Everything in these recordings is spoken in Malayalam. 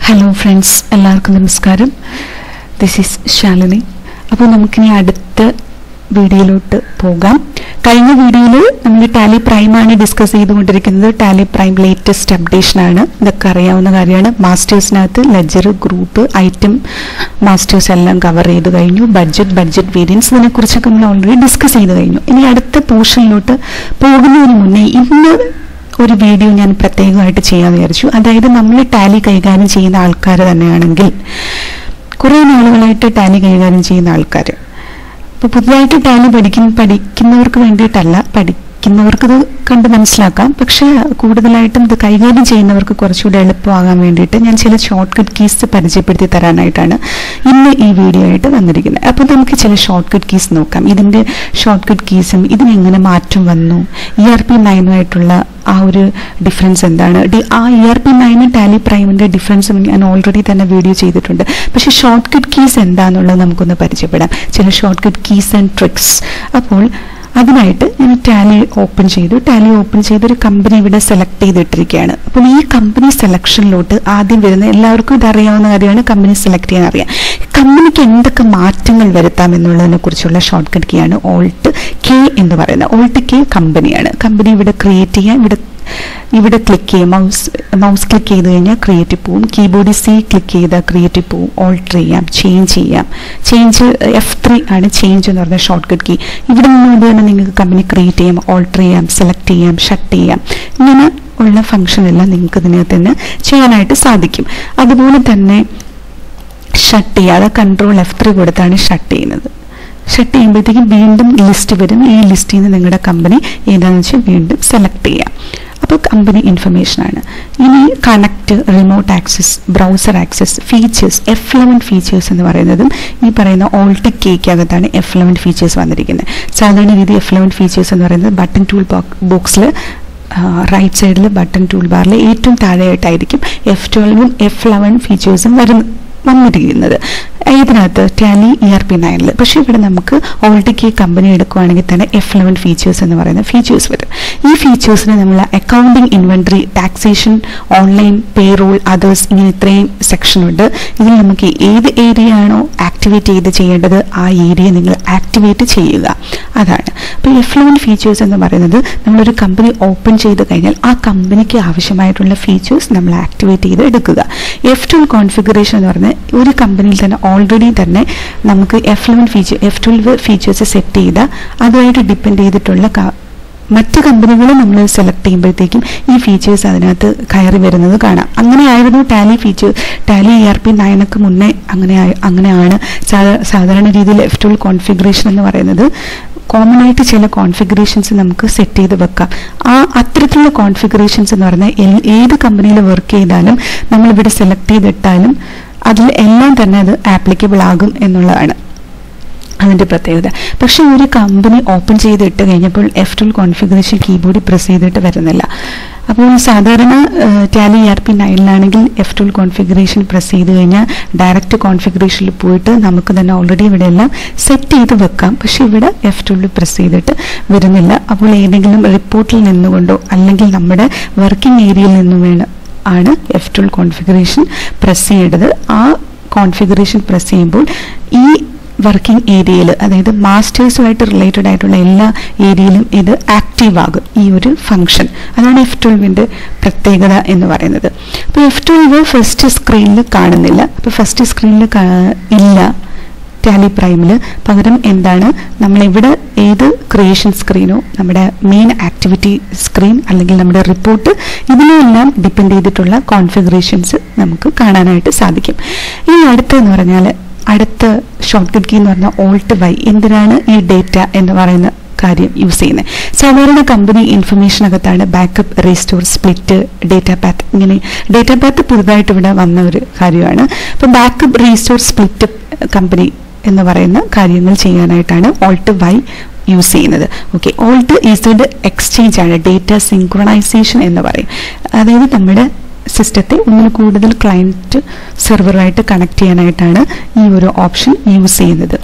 ഹലോ ഫ്രണ്ട്സ് എല്ലാവർക്കും നമസ്കാരം ദിസ് ഈസ് ശാലിനി അപ്പോൾ നമുക്കിനി അടുത്ത വീഡിയോയിലോട്ട് പോകാം കഴിഞ്ഞ വീഡിയോയിൽ നമ്മൾ ടാലി പ്രൈമാണ് ഡിസ്കസ് ചെയ്തുകൊണ്ടിരിക്കുന്നത് ടാലി പ്രൈം ലേറ്റസ്റ്റ് അപ്ഡേഷൻ ആണ് ഇതൊക്കെ അറിയാവുന്ന കാര്യമാണ് മാസ്റ്റേഴ്സിനകത്ത് ലെജർ ഗ്രൂപ്പ് ഐറ്റം മാസ്റ്റേഴ്സ് എല്ലാം കവർ ചെയ്ത് കഴിഞ്ഞു ബഡ്ജറ്റ് ബഡ്ജറ്റ് വേരിയൻസ് ഇതിനെക്കുറിച്ചൊക്കെ നമ്മൾ ഓൾറെഡി ഡിസ്കസ് ചെയ്ത് കഴിഞ്ഞു ഇനി അടുത്ത പോർഷനിലോട്ട് പോകുന്നതിന് മുന്നേ ഇന്ന് ഒരു വീഡിയോ ഞാൻ പ്രത്യേകമായിട്ട് ചെയ്യാൻ വിചാരിച്ചു അതായത് നമ്മൾ ടാലി കൈകാര്യം ചെയ്യുന്ന ആൾക്കാർ തന്നെയാണെങ്കിൽ കുറേ നാളുകളായിട്ട് ടാലി കൈകാര്യം ചെയ്യുന്ന ആൾക്കാർ ഇപ്പോൾ പുതുതായിട്ട് ടാലി പഠിക്കുന്ന പഠിക്കുന്നവർക്ക് വേണ്ടിയിട്ടല്ല പഠിക്കുന്നവർക്ക് ഇത് കണ്ട് മനസ്സിലാക്കാം പക്ഷേ കൂടുതലായിട്ടും ഇത് കൈകാര്യം ചെയ്യുന്നവർക്ക് കുറച്ചുകൂടെ എളുപ്പമാകാൻ വേണ്ടിയിട്ട് ഞാൻ ചില ഷോർട്ട് കട്ട് കീസ് പരിചയപ്പെടുത്തി തരാനായിട്ടാണ് ഇന്ന് ഈ വീഡിയോ ആയിട്ട് വന്നിരിക്കുന്നത് അപ്പോൾ നമുക്ക് ചില ഷോർട്ട് കട്ട് കീസ് നോക്കാം ഇതിൻ്റെ ഷോർട്ട് കട്ട് കീസും ഇതിനെങ്ങനെ മാറ്റം വന്നു ഇ ആർ പി നയനുമായിട്ടുള്ള ആ ഒരു ഡിഫറൻസ് എന്താണ് ഡി ആ ഇ ആർ പി നയനും ടാലി പ്രൈമിന്റെ ഡിഫറൻസും ഞാൻ ഓൾറെഡി തന്നെ വീഡിയോ ചെയ്തിട്ടുണ്ട് പക്ഷെ ഷോർട്ട് കട്ട് കീസ് എന്താണെന്നുള്ളത് നമുക്കൊന്ന് പരിചയപ്പെടാം ചില short cut keys and tricks അപ്പോൾ അതിനായിട്ട് ഞാൻ ടാലി ഓപ്പൺ ചെയ്തു ടാലി ഓപ്പൺ ചെയ്ത് ഒരു കമ്പനി ഇവിടെ സെലക്ട് ചെയ്തിട്ടിരിക്കുകയാണ് അപ്പോൾ ഈ കമ്പനി സെലക്ഷനിലോട്ട് ആദ്യം വരുന്ന എല്ലാവർക്കും ഇത് അറിയാവുന്ന കാര്യമാണ് കമ്പനി സെലക്ട് ചെയ്യാൻ അറിയാം കമ്പനിക്ക് എന്തൊക്കെ മാറ്റങ്ങൾ വരുത്താം എന്നുള്ളതിനെ കുറിച്ചുള്ള ഷോർട്ട് കട്ട് കീ ആണ് ഓൾട്ട് കെ എന്ന് പറയുന്നത് ഓൾട്ട് കെ കമ്പനിയാണ് കമ്പനി ഇവിടെ ക്രിയേറ്റ് ചെയ്യാൻ ഇവിടെ ഇവിടെ ക്ലിക്ക് ചെയ്യും മൗസ് മൗസ് ക്ലിക്ക് ചെയ്ത് കഴിഞ്ഞാൽ ക്രിയേറ്റ് പോവും കീബോർഡിൽ സി ക്ലിക്ക് ചെയ്താൽ ക്രിയേറ്റ് പോവും ഓൾട്ടർ ചെയ്യാം ചേഞ്ച് ചെയ്യാം ചേഞ്ച് എഫ് ത്രീ ആണ് ചേഞ്ച് എന്ന് പറഞ്ഞ ഷോർട്ട് കട്ട് കീ ഇവിടെ നിന്നുകൊണ്ട് തന്നെ നിങ്ങൾക്ക് കമ്പനി ക്രിയേറ്റ് ചെയ്യാം ഓൾട്ടർ ചെയ്യാം സെലക്ട് ചെയ്യാം ഷട്ട് ചെയ്യാം ഇങ്ങനെ ഉള്ള ഫംഗ്ഷൻ എല്ലാം നിങ്ങൾക്ക് ഇതിനകത്ത് തന്നെ ചെയ്യാനായിട്ട് സാധിക്കും അതുപോലെ തന്നെ ഷട്ട് ചെയ്യാതെ കൺട്രോൾ എഫ് ത്രീ കൊടുത്താണ് ഷട്ട് ചെയ്യുന്നത് ഷട്ട് ചെയ്യുമ്പോഴത്തേക്കും വീണ്ടും ലിസ്റ്റ് വരും ഈ ലിസ്റ്റിൽ നിന്ന് നിങ്ങളുടെ കമ്പനി ഏതാണെന്ന് വെച്ചാൽ വീണ്ടും സെലക്ട് ചെയ്യാം അപ്പോൾ കമ്പനി ഇൻഫർമേഷൻ ആണ് ഇനി connect remote access browser access features F eleven features എന്ന് പറയുന്നതും ഈ പറയുന്ന ഓൾട്ട് കേക്കകത്താണ് എഫ് ലെവൻ ഫീച്ചേഴ്സ് വന്നിരിക്കുന്നത് സാധാരണ രീതി എഫ് ലെവൻ ഫീച്ചേഴ്സ് എന്ന് പറയുന്നത് ബട്ടൺ ടൂൾ ബോക്സിൽ റൈറ്റ് സൈഡിൽ ബട്ടൺ ടൂൾ ബാറിൽ ഏറ്റവും താഴെയായിട്ടായിരിക്കും എഫ് ട്വൽവും എഫ് ലെവൻ ഫീച്ചേഴ്സും വരുന്ന വന്നിരിക്കുന്നത് ഇതിനകത്ത് ടാലി ഇ ആർ പി നയനിൽ പക്ഷേ ഇവിടെ നമുക്ക് ഓൾട്ടിക്ക് കമ്പനി എടുക്കുകയാണെങ്കിൽ തന്നെ എഫ് ലെവൻ ഫീച്ചേഴ്സ് എന്ന് പറയുന്ന ഫീച്ചേഴ്സ് വരും ഈ ഫീച്ചേഴ്സിന് നമ്മൾ accounting inventory taxation online payroll others ഇങ്ങനെ ഇത്രയും സെക്ഷൻ ഉണ്ട് ഇതിൽ നമുക്ക് ഏത് ഏരിയ ആണോ ആക്ടിവേറ്റ് ചെയ്ത് ചെയ്യേണ്ടത് ആ ഏരിയ നിങ്ങൾ ആക്ടിവേറ്റ് ചെയ്യുക അതാണ് അപ്പോൾ എഫ് ലെവൻ ഫീച്ചേഴ്സ് എന്ന് പറയുന്നത് നമ്മളൊരു കമ്പനി ഓപ്പൺ ചെയ്ത് കഴിഞ്ഞാൽ ആ കമ്പനിക്ക് ആവശ്യമായിട്ടുള്ള ഫീച്ചേഴ്സ് നമ്മൾ ആക്ടിവേറ്റ് ചെയ്ത് എടുക്കുക എഫ് ട്വൽവ് കോൺഫിഗറേഷൻ എന്ന് പറഞ്ഞാൽ ഒരു കമ്പനിയിൽ തന്നെ ഓൾറെഡി തന്നെ നമുക്ക് F eleven feature F twelve features set ചെയ്ത അതുമായിട്ട് ഡിപ്പെൻഡ് ചെയ്തിട്ടുള്ള മറ്റ് കമ്പനികൾ നമ്മൾ സെലക്ട് ചെയ്യുമ്പോഴത്തേക്കും ഈ ഫീച്ചേഴ്സ് അതിനകത്ത് കയറി വരുന്നത് കാണാം അങ്ങനെയായിരുന്നു Tally feature Tally E R P നയനൊക്കെ മുന്നേ അങ്ങനെ അങ്ങനെയാണ് സാധാരണ രീതിയിൽ എഫ് ട്വൽവ് കോൺഫിഗറേഷൻ എന്ന് പറയുന്നത് കോമൺ ആയിട്ട് ചില കോൺഫിഗറേഷൻസ് നമുക്ക് സെറ്റ് ചെയ്ത് വെക്കാം ആ അത്തരത്തിലുള്ള കോൺഫിഗറേഷൻസ് എന്ന് പറഞ്ഞാൽ ഏത് കമ്പനിയിൽ വർക്ക് ചെയ്താലും നമ്മളിവിടെ സെലക്ട് ചെയ്തിട്ടാലും അതിൽ എല്ലാം തന്നെ അത് ആപ്ലിക്കബിൾ ആകും എന്നുള്ളതാണ് അതിൻ്റെ പ്രത്യേകത പക്ഷേ ഒരു കമ്പനി ഓപ്പൺ ചെയ്തിട്ട് കഴിഞ്ഞപ്പോൾ എഫ് ട്വൽ കോൺഫിഗറേഷൻ കീബോർഡിൽ പ്രസ് ചെയ്തിട്ട് വരുന്നില്ല അപ്പോൾ സാധാരണ ടാലി ഇ ആർ പി നയനിലാണെങ്കിൽ എഫ് ട്വൽ കോൺഫിഗറേഷൻ പ്രസ് ചെയ്ത് കഴിഞ്ഞാൽ ഡയറക്റ്റ് കോൺഫിഗറേഷനിൽ പോയിട്ട് നമുക്ക് തന്നെ ഓൾറെഡി ഇവിടെ എല്ലാം സെറ്റ് ചെയ്ത് വെക്കാം പക്ഷേ ഇവിടെ എഫ് ട്വൽ പ്രസ് ചെയ്തിട്ട് വരുന്നില്ല അപ്പോൾ ഏതെങ്കിലും റിപ്പോർട്ടിൽ നിന്നുകൊണ്ടോ അല്ലെങ്കിൽ നമ്മുടെ വർക്കിംഗ് ഏരിയയിൽ നിന്നും വേണം ആണ് എഫ് ട്വൽ കോൺഫിഗറേഷൻ പ്രസ് ചെയ്യേണ്ടത് ആ കോൺഫിഗറേഷൻ പ്രസ് ചെയ്യുമ്പോൾ ഈ വർക്കിംഗ് ഏരിയയിൽ അതായത് മാസ്റ്റേഴ്സുമായിട്ട് റിലേറ്റഡ് ആയിട്ടുള്ള എല്ലാ ഏരിയയിലും ഇത് ആക്റ്റീവ് ആകും ഈ ഒരു ഫംഗ്ഷൻ അതാണ് എഫ് ട്വൽവിൻ്റെ പ്രത്യേകത എന്ന് പറയുന്നത് അപ്പോൾ എഫ് ട്വൽവ് ഫസ്റ്റ് സ്ക്രീനിൽ കാണുന്നില്ല അപ്പോൾ ഫസ്റ്റ് സ്ക്രീനിൽ ഇല്ല ടാലി പ്രൈമിൽ പകരം എന്താണ് നമ്മളിവിടെ ഏത് ക്രിയേഷൻ സ്ക്രീനോ നമ്മുടെ മെയിൻ ആക്ടിവിറ്റി സ്ക്രീൻ അല്ലെങ്കിൽ നമ്മുടെ റിപ്പോർട്ട് ഇതിനെല്ലാം ഡിപ്പെൻഡ് ചെയ്തിട്ടുള്ള കോൺഫിഗറേഷൻസ് നമുക്ക് കാണാനായിട്ട് സാധിക്കും ഇനി അടുത്തെന്ന് പറഞ്ഞാൽ അടുത്ത ഷോർട്ട് കട്ട് കീ എന്ന് പറഞ്ഞാൽ ഓൾട്ട് വൈ എന്തിനാണ് ഈ ഡേറ്റ എന്ന് പറയുന്ന കാര്യം യൂസ് ചെയ്യുന്നത് സാധാരണ കമ്പനി ഇൻഫർമേഷനകത്താണ് backup restore split data path ഇങ്ങനെ ഡേറ്റ പാത്ത് പുതുതായിട്ട് ഇവിടെ വന്ന ഒരു കാര്യമാണ് അപ്പോൾ ബാക്കപ്പ് റീസ്റ്റോർ സ്പ്ലിറ്റ് കമ്പനി എന്ന് പറയുന്ന കാര്യങ്ങൾ ചെയ്യാനായിട്ടാണ് ഓൾട്ട് വൈ യൂസ് ചെയ്യുന്നത് ഓക്കെ ഓൾട്ട് ഈസഡ് എക്സ്ചേഞ്ച് ആണ് ഡേറ്റ സിങ്ക്രണൈസേഷൻ എന്ന് പറയും അതായത് നമ്മുടെ സിസ്റ്റത്തെ ഒന്നിൽ കൂടുതൽ ക്ലയൻറ്റ് സെർവറായിട്ട് കണക്ട് ചെയ്യാനായിട്ടാണ് ഈ ഒരു ഓപ്ഷൻ യൂസ് ചെയ്യുന്നത്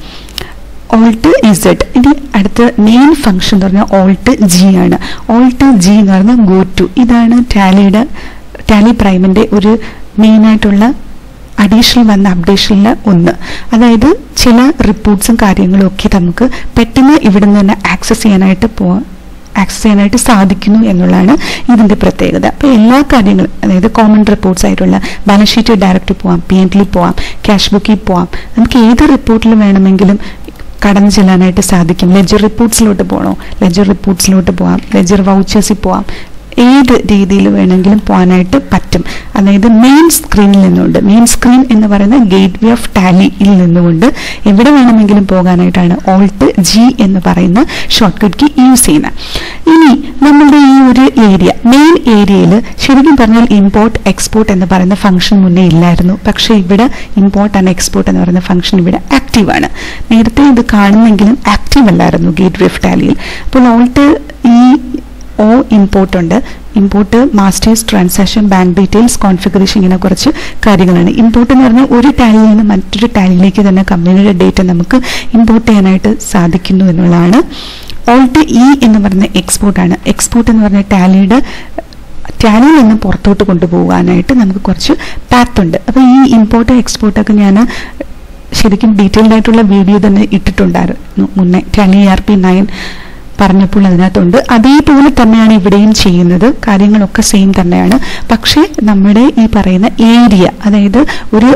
ഓൾട്ട് ഇസഡ് ഇനി അടുത്ത മെയിൻ ഫംഗ്ഷൻ എന്ന് പറഞ്ഞാൽ ഓൾട്ട് ജി ആണ് ഓൾട്ട് ജി എന്ന് പറഞ്ഞാൽ ഗോ ടു ഇതാണ് ടാലിയുടെ ടാലി പ്രൈമിൻ്റെ ഒരു മെയിനായിട്ടുള്ള അഡീഷണൽ വന്ന അപ്ഡേഷനിൽ ഒന്ന് അതായത് ചില റിപ്പോർട്ട്സും കാര്യങ്ങളും ഒക്കെ നമുക്ക് പെട്ടെന്ന് ഇവിടെ നിന്ന് തന്നെ ആക്സസ് ചെയ്യാനായിട്ട് പോവാം ആക്സസ് ചെയ്യാനായിട്ട് സാധിക്കുന്നു എന്നുള്ളതാണ് ഇതിന്റെ പ്രത്യേകത അപ്പോൾ എല്ലാ കാര്യങ്ങളും അതായത് കോമൺ റിപ്പോർട്ട്സ് ആയിട്ടുള്ള ബാലൻസ് ഷീറ്റ് ഡയറക്റ്റ് പോവാം പി എൻ പോവാം ക്യാഷ് ബുക്കിൽ പോവാം നമുക്ക് ഏത് റിപ്പോർട്ടിൽ വേണമെങ്കിലും കടന്നു ചെല്ലാനായിട്ട് സാധിക്കും ലെജർ റിപ്പോർട്ട്സിലോട്ട് പോകണോ ലെജർ റിപ്പോർട്ട്സിലോട്ട് പോവാം ലെജർ വൗച്ചേഴ്സിൽ പോവാം ഏത് രീതിയിൽ വേണമെങ്കിലും പോകാനായിട്ട് പറ്റും അതായത് മെയിൻ സ്ക്രീനിൽ നിന്നുകൊണ്ട് മെയിൻ സ്ക്രീൻ എന്ന് പറയുന്ന ഗേറ്റ് വേ ഓഫ് ടാലിയിൽ നിന്നുകൊണ്ട് എവിടെ വേണമെങ്കിലും പോകാനായിട്ടാണ് ഓൾട്ട് ജി എന്ന് പറയുന്ന ഷോർട്ട് കട്ട് കീ യൂസ് ചെയ്യുന്നത് ഇനി നമ്മുടെ ഈ ഒരു ഏരിയ മെയിൻ ഏരിയയിൽ ശരിക്കും പറഞ്ഞാൽ ഇമ്പോർട്ട് എക്സ്പോർട്ട് എന്ന് പറയുന്ന ഫംഗ്ഷൻ മുന്നേ ഇല്ലായിരുന്നു പക്ഷേ ഇവിടെ ഇമ്പോർട്ട് ആൻഡ് എക്സ്പോർട്ട് എന്ന് പറയുന്ന ഫംഗ്ഷൻ ഇവിടെ ആക്റ്റീവ് ആണ് നേരത്തെ ഇത് കാണുന്നെങ്കിലും ആക്റ്റീവ് അല്ലായിരുന്നു ഗേറ്റ് വേ ഓഫ് ടാലിയിൽ അപ്പോൾ ഓൾട്ട് ഈ ഓ ഇമ്പോർട്ട് ഉണ്ട് import masters transaction bank details configuration ഇങ്ങനെ കുറച്ച് കാര്യങ്ങളാണ് ഇമ്പോർട്ട് എന്ന് പറഞ്ഞാൽ ഒരു ടാലിയിൽ നിന്ന് മറ്റൊരു ടാലിയിലേക്ക് തന്നെ കമ്പനിയുടെ ഡേറ്റ നമുക്ക് ഇമ്പോർട്ട് ചെയ്യാനായിട്ട് സാധിക്കുന്നു എന്നുള്ളതാണ് ഓൾട്ട് ഇ എന്ന് പറയുന്ന എക്സ്പോർട്ടാണ് എക്സ്പോർട്ട് എന്ന് പറഞ്ഞ ടാലിയുടെ ടാലിയിൽ നിന്ന് പുറത്തോട്ട് കൊണ്ടുപോകാനായിട്ട് നമുക്ക് കുറച്ച് പാത്ത് ഉണ്ട് അപ്പോൾ ഈ ഇമ്പോർട്ട് എക്സ്പോർട്ടൊക്കെ ഞാൻ ശരിക്കും ഡീറ്റെയിൽഡ് ആയിട്ടുള്ള വീഡിയോ തന്നെ ഇട്ടിട്ടുണ്ടായിരുന്നു മുന്നേ ടാലി ആർ പി നയൻ പറഞ്ഞപ്പോൾ അതിനകത്തുണ്ട് അതേപോലെ തന്നെയാണ് ഇവിടെയും ചെയ്യുന്നത് കാര്യങ്ങളൊക്കെ സെയിം തന്നെയാണ് പക്ഷേ നമ്മുടെ ഈ പറയുന്ന ഏരിയ അതായത് ഒരു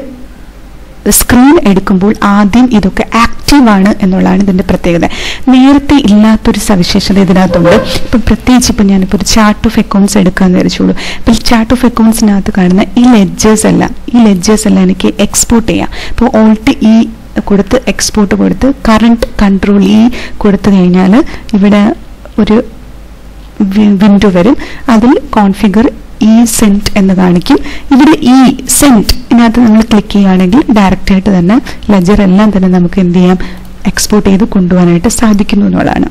സ്ക്രീൻ എടുക്കുമ്പോൾ ആദ്യം ഇതൊക്കെ ആക്റ്റീവ് ആണ് എന്നുള്ളതാണ് ഇതിന്റെ പ്രത്യേകത നേരത്തെ ഇല്ലാത്തൊരു സവിശേഷത ഇതിനകത്തുണ്ട് ഇപ്പം പ്രത്യേകിച്ച് ഇപ്പം ഞാനിപ്പോൾ ഒരു ചാർട്ട് ഓഫ് അക്കൗണ്ട്സ് എടുക്കാമെന്ന് വിചാരിച്ചോളൂ ഇപ്പം ചാർട്ട് ഓഫ് അക്കൗണ്ട്സിനകത്ത് കാണുന്ന ഈ ലെഡ്ജേഴ്സ് എല്ലാം ഈ ലെഡ്ജേഴ്സ് എല്ലാം എനിക്ക് എക്സ്പോർട്ട് ചെയ്യാം ഇപ്പോൾ ഓൾട്ട് ഈ കൊടുത്ത് എക്സ്പോർട്ട് കൊടുത്ത് കറണ്ട് കൺട്രോൾ ഈ കൊടുത്തു കഴിഞ്ഞാൽ ഇവിടെ ഒരു വിൻഡോ വരും അതിൽ കോൺഫിഗർ ഇ സെന്റ് എന്ന് കാണിക്കും ഇവിടെ ഈ സെന്റ് ഇതിനകത്ത് നമ്മൾ ക്ലിക്ക് ചെയ്യുകയാണെങ്കിൽ ഡയറക്റ്റ് ആയിട്ട് തന്നെ ലെജർ എല്ലാം തന്നെ നമുക്ക് എന്ത് ചെയ്യാം എക്സ്പോർട്ട് ചെയ്ത് കൊണ്ടുപോകാനായിട്ട് സാധിക്കുന്നു എന്നുള്ളതാണ്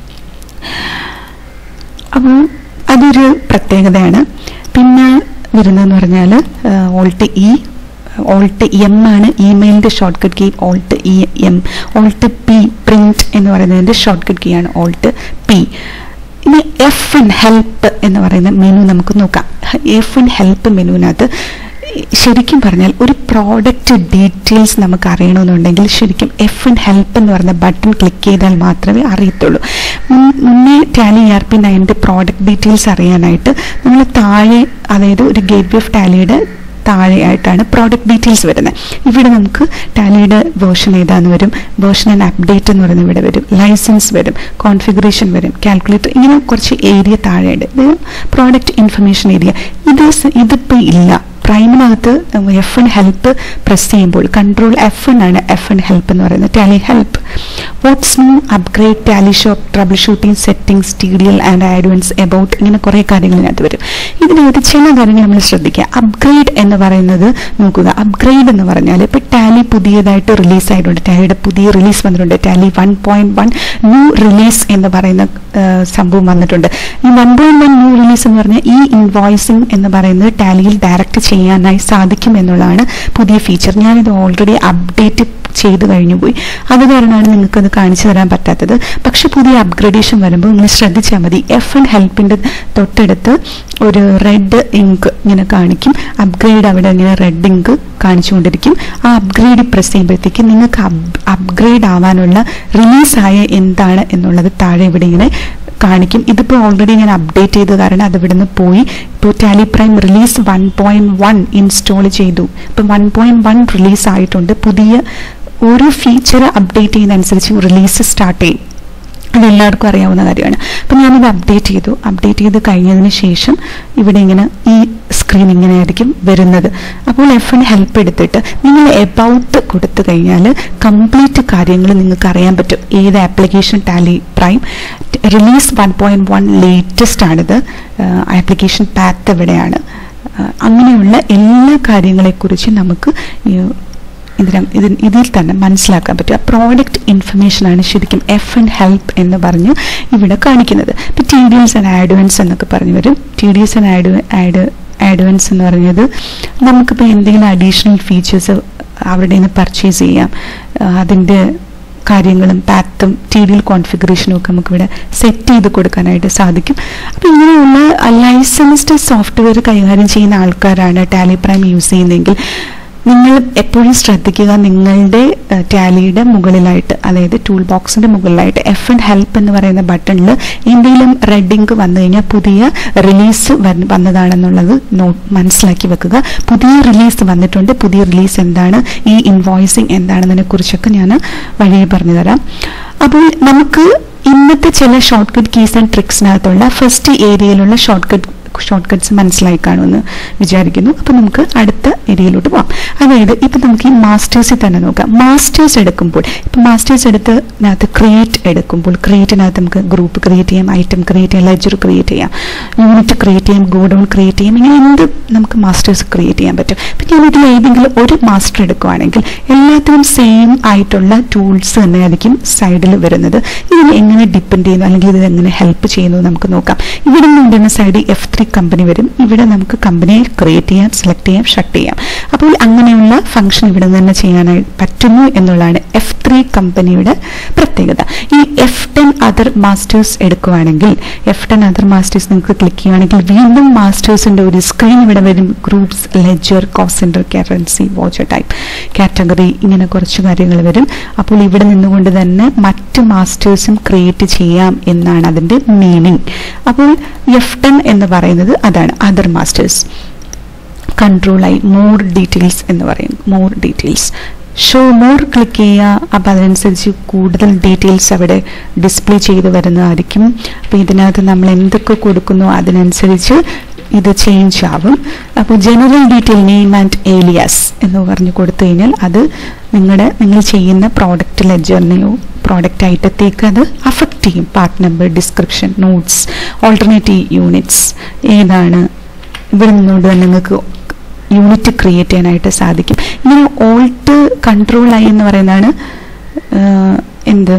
അപ്പോൾ അതൊരു പ്രത്യേകതയാണ് പിന്നെ വരുന്നതെന്ന് പറഞ്ഞാൽ ഓൾട്ട് ഇ ഓൾട്ട് എം ആണ് ഇമെയിലിന്റെ short cut key alt E M alt P print എന്ന് പറയുന്നതിന്റെ ഷോർട്ട് കട്ട് കീ ആണ് ഓൾട്ട് പി ഇനി എഫ് ആൻഡ് ഹെൽപ്പ് എന്ന് പറയുന്ന മെനു നമുക്ക് നോക്കാം എഫ് ആൻഡ് ഹെൽപ്പ് മെനുവിനകത്ത് ശരിക്കും പറഞ്ഞാൽ ഒരു പ്രോഡക്റ്റ് ഡീറ്റെയിൽസ് നമുക്ക് അറിയണമെന്നുണ്ടെങ്കിൽ ശരിക്കും എഫ് ആൻഡ് ഹെൽപ്പ് എന്ന് പറയുന്ന ബട്ടൺ ക്ലിക്ക് ചെയ്താൽ മാത്രമേ അറിയത്തുള്ളൂ മുന്നേ ടാലി ആർ പി നയൻ്റെ പ്രോഡക്റ്റ് ഡീറ്റെയിൽസ് അറിയാനായിട്ട് നമ്മൾ താഴെ അതായത് ഒരു ഗേറ്റ് വേ ഓഫ് ടാലിയുടെ താഴെയായിട്ടാണ് പ്രോഡക്റ്റ് ഡീറ്റെയിൽസ് വരുന്നത് ഇവിടെ നമുക്ക് ടാലിയുടെ വേർഷൻ ഏതാന്ന് വരും വേർഷൻ ആൻഡ് അപ്ഡേറ്റ് എന്ന് പറയുന്നത് ഇവിടെ വരും ലൈസൻസ് വരും കോൺഫിഗറേഷൻ വരും കാൽക്കുലേറ്റർ ഇങ്ങനെ കുറച്ച് ഏരിയ താഴെയുണ്ട് ഇത് പ്രോഡക്റ്റ് ഇൻഫർമേഷൻ ഏരിയ ഇത് ഇതിപ്പോൾ ഇല്ല പ്രൈമിനകത്ത് എഫ് എൻ ഹെൽപ്പ് പ്രസ് ചെയ്യുമ്പോൾ കൺട്രോൾ എഫ് എൻ ആണ് എഫ് എൻ ഹെൽപ്പ് എന്ന് പറയുന്നത് Tally help what's new upgrade Tally shop troubleshooting settings T D L and advance about ഇങ്ങനെ കുറേ കാര്യങ്ങൾ ഇതിനകത്ത് വരും ഇതിനകത്ത് ചില കാര്യങ്ങൾ നമ്മൾ ശ്രദ്ധിക്കുക അപ്ഗ്രേഡ് എന്ന് പറയുന്നത് നോക്കുക അപ്ഗ്രേഡ് എന്ന് പറഞ്ഞാൽ ഇപ്പോൾ ടാലി പുതിയതായിട്ട് റിലീസ് ആയിട്ടുണ്ട് ടാലിയുടെ പുതിയ റിലീസ് വന്നിട്ടുണ്ട് Tally one point one new release എന്ന് പറയുന്ന സംഭവം വന്നിട്ടുണ്ട് ഈ one point one new release എന്ന് പറഞ്ഞാൽ ഈ ഇൻവോയ്സിംഗ് എന്ന് പറയുന്നത് ടാലിയിൽ ഡയറക്റ്റ് ചെയ്യാനായി സാധിക്കും എന്നുള്ളതാണ് പുതിയ ഫീച്ചർ ഞാനിത് ഓൾറെഡി അപ്ഡേറ്റ് ചെയ്ത് കഴിഞ്ഞു പോയി അത് കാരണമാണ് നിങ്ങൾക്ക് അത് കാണിച്ചു തരാൻ പറ്റാത്തത് പക്ഷെ പുതിയ അപ്ഗ്രേഡേഷൻ വരുമ്പോൾ നിങ്ങൾ ശ്രദ്ധിച്ചാൽ മതി എഫ് ആൻഡ് ഹെൽപ്പിന്റെ തൊട്ടടുത്ത് ഒരു റെഡ് ഇങ്ക് ഇങ്ങനെ കാണിക്കും അപ്ഗ്രേഡ് അവിടെ ഇങ്ങനെ റെഡ് ഇങ്ക് കാണിച്ചുകൊണ്ടിരിക്കും ആ അപ്ഗ്രേഡ് പ്രസ് ചെയ്യുമ്പോഴത്തേക്ക് നിങ്ങൾക്ക് അപ്ഗ്രേഡ് ആവാനുള്ള റിലീസായ എന്താണ് എന്നുള്ളത് താഴെ ഇവിടെ ഇങ്ങനെ കാണിക്കും ഇതിപ്പോൾ ഓൾറെഡി ഞാൻ അപ്ഡേറ്റ് ചെയ്ത കാരണം അത് ഇവിടുന്ന് പോയി ഇപ്പോൾ Tally prime release one point one install ചെയ്തു ഇപ്പം വൺ പോയിന്റ് വൺ റിലീസ് ആയിട്ടുണ്ട് പുതിയ ഓരോ ഫീച്ചർ അപ്ഡേറ്റ് ചെയ്യുന്നതനുസരിച്ച് റിലീസ് സ്റ്റാർട്ട് ചെയ്യും അതെല്ലാവർക്കും അറിയാവുന്ന കാര്യമാണ് അപ്പം ഞാനിത് അപ്ഡേറ്റ് ചെയ്തു അപ്ഡേറ്റ് ചെയ്ത് കഴിഞ്ഞതിന് ശേഷം ഇവിടെ ഇങ്ങനെ ഈ സ്ക്രീൻ ഇങ്ങനെ ആയിരിക്കും വരുന്നത് അപ്പോൾ എഫ് എൻ ഹെൽപ്പ് എടുത്തിട്ട് നിങ്ങൾ എബൌട്ട് കൊടുത്തു കഴിഞ്ഞാൽ കംപ്ലീറ്റ് കാര്യങ്ങൾ നിങ്ങൾക്ക് അറിയാൻ പറ്റും ഏത് application Tally prime release one point one latest ആണിത് ആപ്ലിക്കേഷൻ പാത്ത് എവിടെയാണ് അങ്ങനെയുള്ള എല്ലാ കാര്യങ്ങളെക്കുറിച്ചും നമുക്ക് ഇതിന് ഇതിൽ ഇതിൽ തന്നെ മനസ്സിലാക്കാൻ പറ്റും പ്രോഡക്റ്റ് ഇൻഫർമേഷനാണ് ശരിക്കും എഫ് ആൻഡ് ഹെൽപ്പ് എന്ന് പറഞ്ഞ് ഇവിടെ കാണിക്കുന്നത് ഇപ്പം T D S and advance എന്നൊക്കെ പറഞ്ഞു വരും T D S and add add advance എന്ന് പറഞ്ഞത് നമുക്കിപ്പോൾ എന്തെങ്കിലും അഡീഷണൽ ഫീച്ചേഴ്സ് അവിടെ നിന്ന് പർച്ചേസ് ചെയ്യാം അതിൻ്റെ കാര്യങ്ങളും പാത്തും ടി ഡി എൽ കോൺഫിഗറേഷനും ഒക്കെ നമുക്കിവിടെ സെറ്റ് ചെയ്ത് കൊടുക്കാനായിട്ട് സാധിക്കും അപ്പോൾ ഇങ്ങനെയുള്ള ലൈസൻസ്ഡ് സോഫ്റ്റ്വെയർ കൈകാര്യം ചെയ്യുന്ന ആൾക്കാരാണ് ടാലി പ്രൈം യൂസ് ചെയ്യുന്നതെങ്കിൽ നിങ്ങൾ എപ്പോഴും ശ്രദ്ധിക്കുക നിങ്ങളുടെ ടാലിയുടെ മുകളിലായിട്ട് അതായത് ടൂൾ ബോക്സിന്റെ മുകളിലായിട്ട് എഫ് ആൻഡ് ഹെൽപ്പ് എന്ന് പറയുന്ന ബട്ടണിൽ എന്തെങ്കിലും റെഡിങ് വന്നു കഴിഞ്ഞാൽ പുതിയ റിലീസ് വന്നതാണെന്നുള്ളത് നോട്ട് മനസ്സിലാക്കി വെക്കുക പുതിയ റിലീസ് വന്നിട്ടുണ്ട് പുതിയ റിലീസ് എന്താണ് ഈ ഇൻവോയ്സിങ് എന്താണെന്നതിനെ കുറിച്ചൊക്കെ ഞാൻ വഴിയെ പറഞ്ഞു തരാം അപ്പോൾ നമുക്ക് ഇന്നത്തെ ചില ഷോർട്ട് കട്ട് കീസ് ആൻഡ് ട്രിക്സിനകത്തുള്ള ഫസ്റ്റ് ഏരിയയിലുള്ള ഷോർട്ട് കട്ട് ഷോർട്ട് കട്ട്സ് മനസ്സിലായി കാണുമെന്ന് വിചാരിക്കുന്നു അപ്പൊ നമുക്ക് അടുത്ത ഏരിയയിലോട്ട് പോവാം അതായത് ഇപ്പൊ നമുക്ക് ഈ മാസ്റ്റേഴ്സിൽ തന്നെ നോക്കാം മാസ്റ്റേഴ്സ് എടുക്കുമ്പോൾ ഇപ്പൊ മാസ്റ്റേഴ്സ് എടുത്തതിനകത്ത് ക്രിയേറ്റ് എടുക്കുമ്പോൾ ക്രിയേറ്റിനകത്ത് നമുക്ക് ഗ്രൂപ്പ് ക്രിയേറ്റ് ചെയ്യാം ഐറ്റം ക്രിയേറ്റ് ചെയ്യാം ലെജർ ക്രിയേറ്റ് ചെയ്യാം യൂണിറ്റ് ക്രിയേറ്റ് ചെയ്യാം ഗോഡൗൺ ക്രിയേറ്റ് ചെയ്യാം ഇങ്ങനെ എന്ത് നമുക്ക് മാസ്റ്റേഴ്സ് ക്രിയേറ്റ് ചെയ്യാൻ പറ്റും ഇപ്പൊ ഞാൻ ഇതിൽ ഏതെങ്കിലും ഒരു മാസ്റ്റർ എടുക്കുവാണെങ്കിൽ എല്ലാത്തിനും സെയിം ആയിട്ടുള്ള ടൂൾസ് തന്നെയായിരിക്കും സൈഡിൽ വരുന്നത് ഇതിന് എങ്ങനെ ഡിപ്പെൻഡ് ചെയ്യുന്നു അല്ലെങ്കിൽ ഇത് എങ്ങനെ ഹെൽപ്പ് ചെയ്യുന്നു നമുക്ക് നോക്കാം ഇവിടെ നിന്ന് സൈഡിൽ എഫ് ത്രീ കമ്പനി വരും ഇവിടെ നമുക്ക് കമ്പനിയെ ക്രിയേറ്റ് ചെയ്യാം സെലക്ട് ചെയ്യാം ഷട്ട് ചെയ്യാം അപ്പോൾ അങ്ങനെയുള്ള ഫംഗ്ഷൻ ഇവിടെ നിന്ന് തന്നെ ചെയ്യാനായി പറ്റുന്നു എന്നുള്ളതാണ് എഫ് ത്രീ കമ്പനിയുടെ പ്രത്യേകത ഈ എഫ് ടെൻ അതർ മാസ്റ്റേഴ്സ് എടുക്കുവാണെങ്കിൽ എഫ് ടെൻ അതർ മാസ്റ്റേഴ്സ് നിങ്ങൾക്ക് ക്ലിക്ക് ചെയ്യുകയാണെങ്കിൽ വീണ്ടും മാസ്റ്റേഴ്സിന്റെ ഒരു സ്ക്രീൻ ഇവിടെ വരും groups ledger cost centre currency voucher type category ഇങ്ങനെ കുറച്ച് കാര്യങ്ങൾ വരും അപ്പോൾ ഇവിടെ നിന്നുകൊണ്ട് തന്നെ മറ്റ് മാസ്റ്റേഴ്സും ക്രിയേറ്റ് ചെയ്യാം എന്നാണ് അതിന്റെ മീനിങ് അപ്പോൾ എഫ് ടെൻ എന്ന് പറയുന്നത് അതാണ് അതർ മാസ്റ്റേഴ്സ് കൺട്രോൾ ആയി മോർ ഡീറ്റെയിൽസ് എന്ന് പറയും more details show more click ചെയ്യുക അപ്പം അതിനനുസരിച്ച് കൂടുതൽ ഡീറ്റെയിൽസ് അവിടെ ഡിസ്പ്ലേ ചെയ്ത് വരുന്നതായിരിക്കും അപ്പം ഇതിനകത്ത് നമ്മൾ എന്തൊക്കെ കൊടുക്കുന്നു അതിനനുസരിച്ച് ഇത് ചേഞ്ച് ആവും അപ്പോൾ general detail name and alias എന്ന് പറഞ്ഞ് കൊടുത്തു കഴിഞ്ഞാൽ അത് നിങ്ങളുടെ നിങ്ങൾ ചെയ്യുന്ന പ്രോഡക്റ്റ് ലെജറിനെയോ പ്രോഡക്റ്റ് ഐറ്റത്തേക്ക് അത് അഫക്റ്റ് ചെയ്യും part number description notes alternative units ഏതാണ് ഇവിടെ നിന്നുകൊണ്ട് തന്നെ നിങ്ങൾക്ക് യൂണിറ്റ് ക്രിയേറ്റ് ചെയ്യാനായിട്ട് സാധിക്കും ഇങ്ങനെ ഓൾട്ട് കൺട്രോൾ ആയി എന്ന് പറയുന്നതാണ് എന്ത്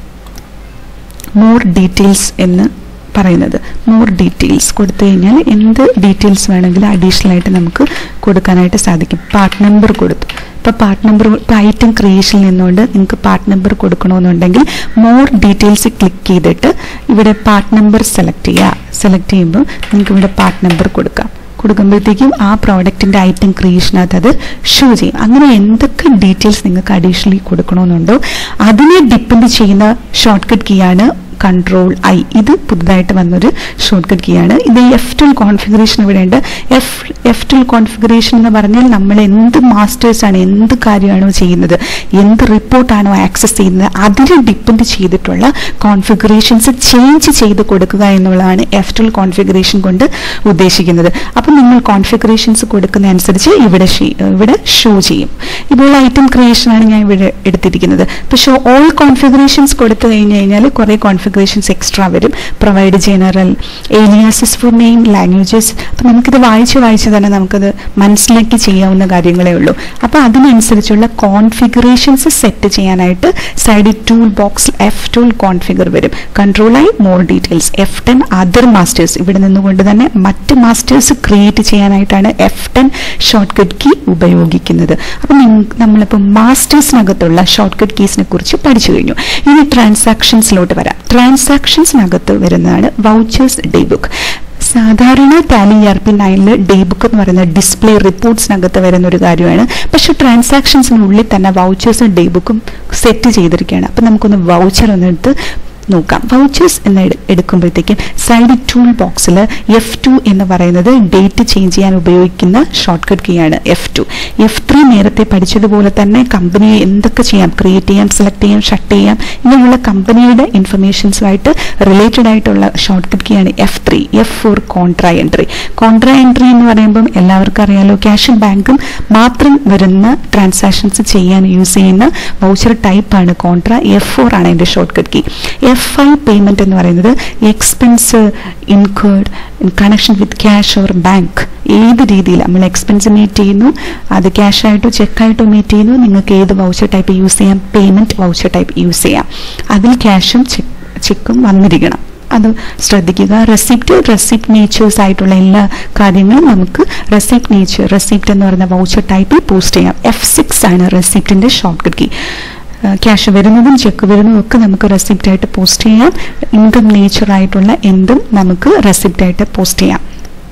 മോർ ഡീറ്റെയിൽസ് എന്ന് പറയുന്നത് മോർ ഡീറ്റെയിൽസ് കൊടുത്തു കഴിഞ്ഞാൽ എന്ത് ഡീറ്റെയിൽസ് വേണമെങ്കിലും അഡീഷണൽ ആയിട്ട് നമുക്ക് കൊടുക്കാനായിട്ട് സാധിക്കും പാർട്ട് നമ്പർ കൊടുത്തു ഇപ്പോൾ പാർട്ട് നമ്പർ ഇപ്പോൾ ഐറ്റം ക്രിയേഷനിൽ നിന്നുകൊണ്ട് നിങ്ങൾക്ക് പാർട്ട് നമ്പർ കൊടുക്കണമെന്നുണ്ടെങ്കിൽ മോർ ഡീറ്റെയിൽസ് ക്ലിക്ക് ചെയ്തിട്ട് ഇവിടെ പാർട്ട് നമ്പർ സെലക്ട് ചെയ്യുക സെലക്ട് ചെയ്യുമ്പോൾ നിങ്ങൾക്ക് ഇവിടെ പാർട്ട് നമ്പർ കൊടുക്കാം കൊടുക്കുമ്പോഴത്തേക്കും ആ പ്രോഡക്റ്റിന്റെ ഐറ്റം ക്രിയേഷനകത്ത് അത് ഷോ ചെയ്യും അങ്ങനെ എന്തൊക്കെ ഡീറ്റെയിൽസ് നിങ്ങൾക്ക് അഡീഷണലി കൊടുക്കണമെന്നുണ്ടോ അതിനെ ഡിപ്പെൻഡ് ചെയ്യുന്ന ഷോർട്ട് കട്ട് കീ ആണ് കൺട്രോൾ ഐ ഇത് പുതുതായിട്ട് വന്നൊരു ഷോർട്ട് കട്ട് കീ ആണ് ഇത് എഫ് ടൂൾ കോൺഫിഗറേഷൻ ഇവിടെ ഉണ്ട് എഫ് എഫ് ടൂൾ കോൺഫിഗറേഷൻ എന്ന് പറഞ്ഞാൽ നമ്മൾ എന്ത് മാസ്റ്റേഴ്സ് ആണ് എന്ത് കാര്യമാണോ ചെയ്യുന്നത് എന്ത് റിപ്പോർട്ടാണോ ആക്സസ് ചെയ്യുന്നത് അതിനെ ഡിപ്പെൻഡ് ചെയ്തിട്ടുള്ള കോൺഫിഗറേഷൻസ് ചേഞ്ച് ചെയ്ത് കൊടുക്കുക എന്നുള്ളതാണ് എഫ് ടൂൾ കോൺഫിഗറേഷൻ കൊണ്ട് ഉദ്ദേശിക്കുന്നത് അപ്പം നിങ്ങൾ കോൺഫിഗറേഷൻസ് കൊടുക്കുന്ന അനുസരിച്ച് ഇവിടെ ഇവിടെ ഷോ ചെയ്യും ഇപ്പോൾ ഐറ്റം ക്രിയേഷൻ ആണ് ഞാൻ ഇവിടെ എടുത്തിരിക്കുന്നത് ഇപ്പോൾ ഷോ ഓൾ കോൺഫിഗറേഷൻസ് കൊടുത്തു കഴിഞ്ഞ് കഴിഞ്ഞാൽ കുറേ കോൺഫിഗറേഷൻസ് എക്സ്ട്രാ വരും provide general aliases for name languages അപ്പം നമുക്കിത് വായിച്ച് വായിച്ച് തന്നെ നമുക്കത് മനസ്സിലാക്കി ചെയ്യാവുന്ന കാര്യങ്ങളേ ഉള്ളൂ അപ്പോൾ അതിനനുസരിച്ചുള്ള കോൺഫിഗറേഷൻസ് സെറ്റ് ചെയ്യാനായിട്ട് സൈഡിൽ tool box F tool configure വരും കൺട്രോൾ ആയി more details F ten other masters ഇവിടെ നിന്നുകൊണ്ട് തന്നെ മറ്റ് മാസ്റ്റേഴ്സ് ക്രിയേറ്റ് ചെയ്യാനായിട്ടാണ് F ten short cut key ഉപയോഗിക്കുന്നത് അപ്പം നമ്മളിപ്പോൾ മാസ്റ്റേഴ്സിനകത്തുള്ള ഷോർട്ട് കട്ട് കീസിനെ കുറിച്ച് പഠിച്ചു കഴിഞ്ഞു ഇനി ട്രാൻസാക്ഷൻസിലോട്ട് വരാം ട്രാൻസാക്ഷൻസിനകത്ത് വരുന്നതാണ് വൗച്ചേഴ്സ് ഡേ ബുക്ക് സാധാരണ ടാലി ആർ പി നയനിൽ ഡേ ബുക്ക് എന്ന് പറയുന്ന ഡിസ്പ്ലേ റിപ്പോർട്ട്സിനകത്ത് വരുന്ന ഒരു കാര്യമാണ് പക്ഷെ ട്രാൻസാക്ഷൻസിനുള്ളിൽ തന്നെ വൗച്ചേഴ്സും ഡേ ബുക്കും സെറ്റ് ചെയ്തിരിക്കുകയാണ് അപ്പം നമുക്കൊന്ന് വൗച്ചർ ഒന്നെടുത്ത് നോക്കാം വൗച്ചേഴ്സ് എന്ന് എടുക്കുമ്പോഴത്തേക്കും സൈഡ് ടൂൾ ബോക്സിൽ എഫ് ടു എന്ന് പറയുന്നത് ഡേറ്റ് ചേഞ്ച് ചെയ്യാൻ ഉപയോഗിക്കുന്ന ഷോർട്ട് കട്ട് കീ ആണ് എഫ് ടു എഫ് ത്രീ നേരത്തെ പഠിച്ചതുപോലെ തന്നെ കമ്പനിയെ എന്തൊക്കെ ചെയ്യാം ക്രിയേറ്റ് ചെയ്യാം സെലക്ട് ചെയ്യാം ഷട്ട് ചെയ്യാം ഇങ്ങനെയുള്ള കമ്പനിയുടെ ഇൻഫർമേഷൻസുമായിട്ട് റിലേറ്റഡ് ആയിട്ടുള്ള ഷോർട്ട് കട്ട് കീ ആണ് F three F four contra entry contra entry എന്ന് പറയുമ്പം എല്ലാവർക്കും അറിയാലോ ക്യാഷ് ബാങ്കും മാത്രം വരുന്ന ട്രാൻസാക്ഷൻസ് ചെയ്യാൻ യൂസ് ചെയ്യുന്ന വൗച്ചർ ടൈപ്പാണ് കോൺട്രാ എഫ് ഫോർ ആണ് അതിന്റെ short cut key F I payment എന്ന് പറയുന്നത് expense incurred in connection with cash or bank ഏത് രീതിയിൽ നമ്മൾ എക്സ്പെൻസ് മീറ്റ് ചെയ്യുന്നു അത് ക്യാഷ് ആയിട്ടോ ചെക്കായിട്ടോ മീറ്റ് ചെയ്യുന്നു നിങ്ങൾക്ക് ഏത് വൗച്ചർ ടൈപ്പ് യൂസ് ചെയ്യാം പേയ്മെന്റ് വൗച്ചർ ടൈപ്പ് യൂസ് ചെയ്യാം അതിൽ ക്യാഷും ചെക്കും വന്നിരിക്കണം അത് ശ്രദ്ധിക്കുക റെസിപ്റ്റ് റെസിപ്റ്റ് നേച്ചേഴ്സ് ആയിട്ടുള്ള എല്ലാ കാര്യങ്ങളും നമുക്ക് റെസിപ്റ്റ് നേച്ചർ റെസിപ്റ്റ് എന്ന് പറയുന്ന വൗച്ചർ ടൈപ്പിൽ പോസ്റ്റ് ചെയ്യാം എഫ് സിക്സ് ആണ് റെസിപ്റ്റിന്റെ ഷോർട്ട് കട്ട് കീ ക്യാഷ് വരുന്നതും ചെക്ക് വരുന്നതും ഒക്കെ നമുക്ക് റെസിപ്റ്റ് ആയിട്ട് പോസ്റ്റ് ചെയ്യാം ഇൻകം നേച്ചർ ആയിട്ടുള്ള എന്തും നമുക്ക് റെസിപ്റ്റ് ആയിട്ട് പോസ്റ്റ് ചെയ്യാം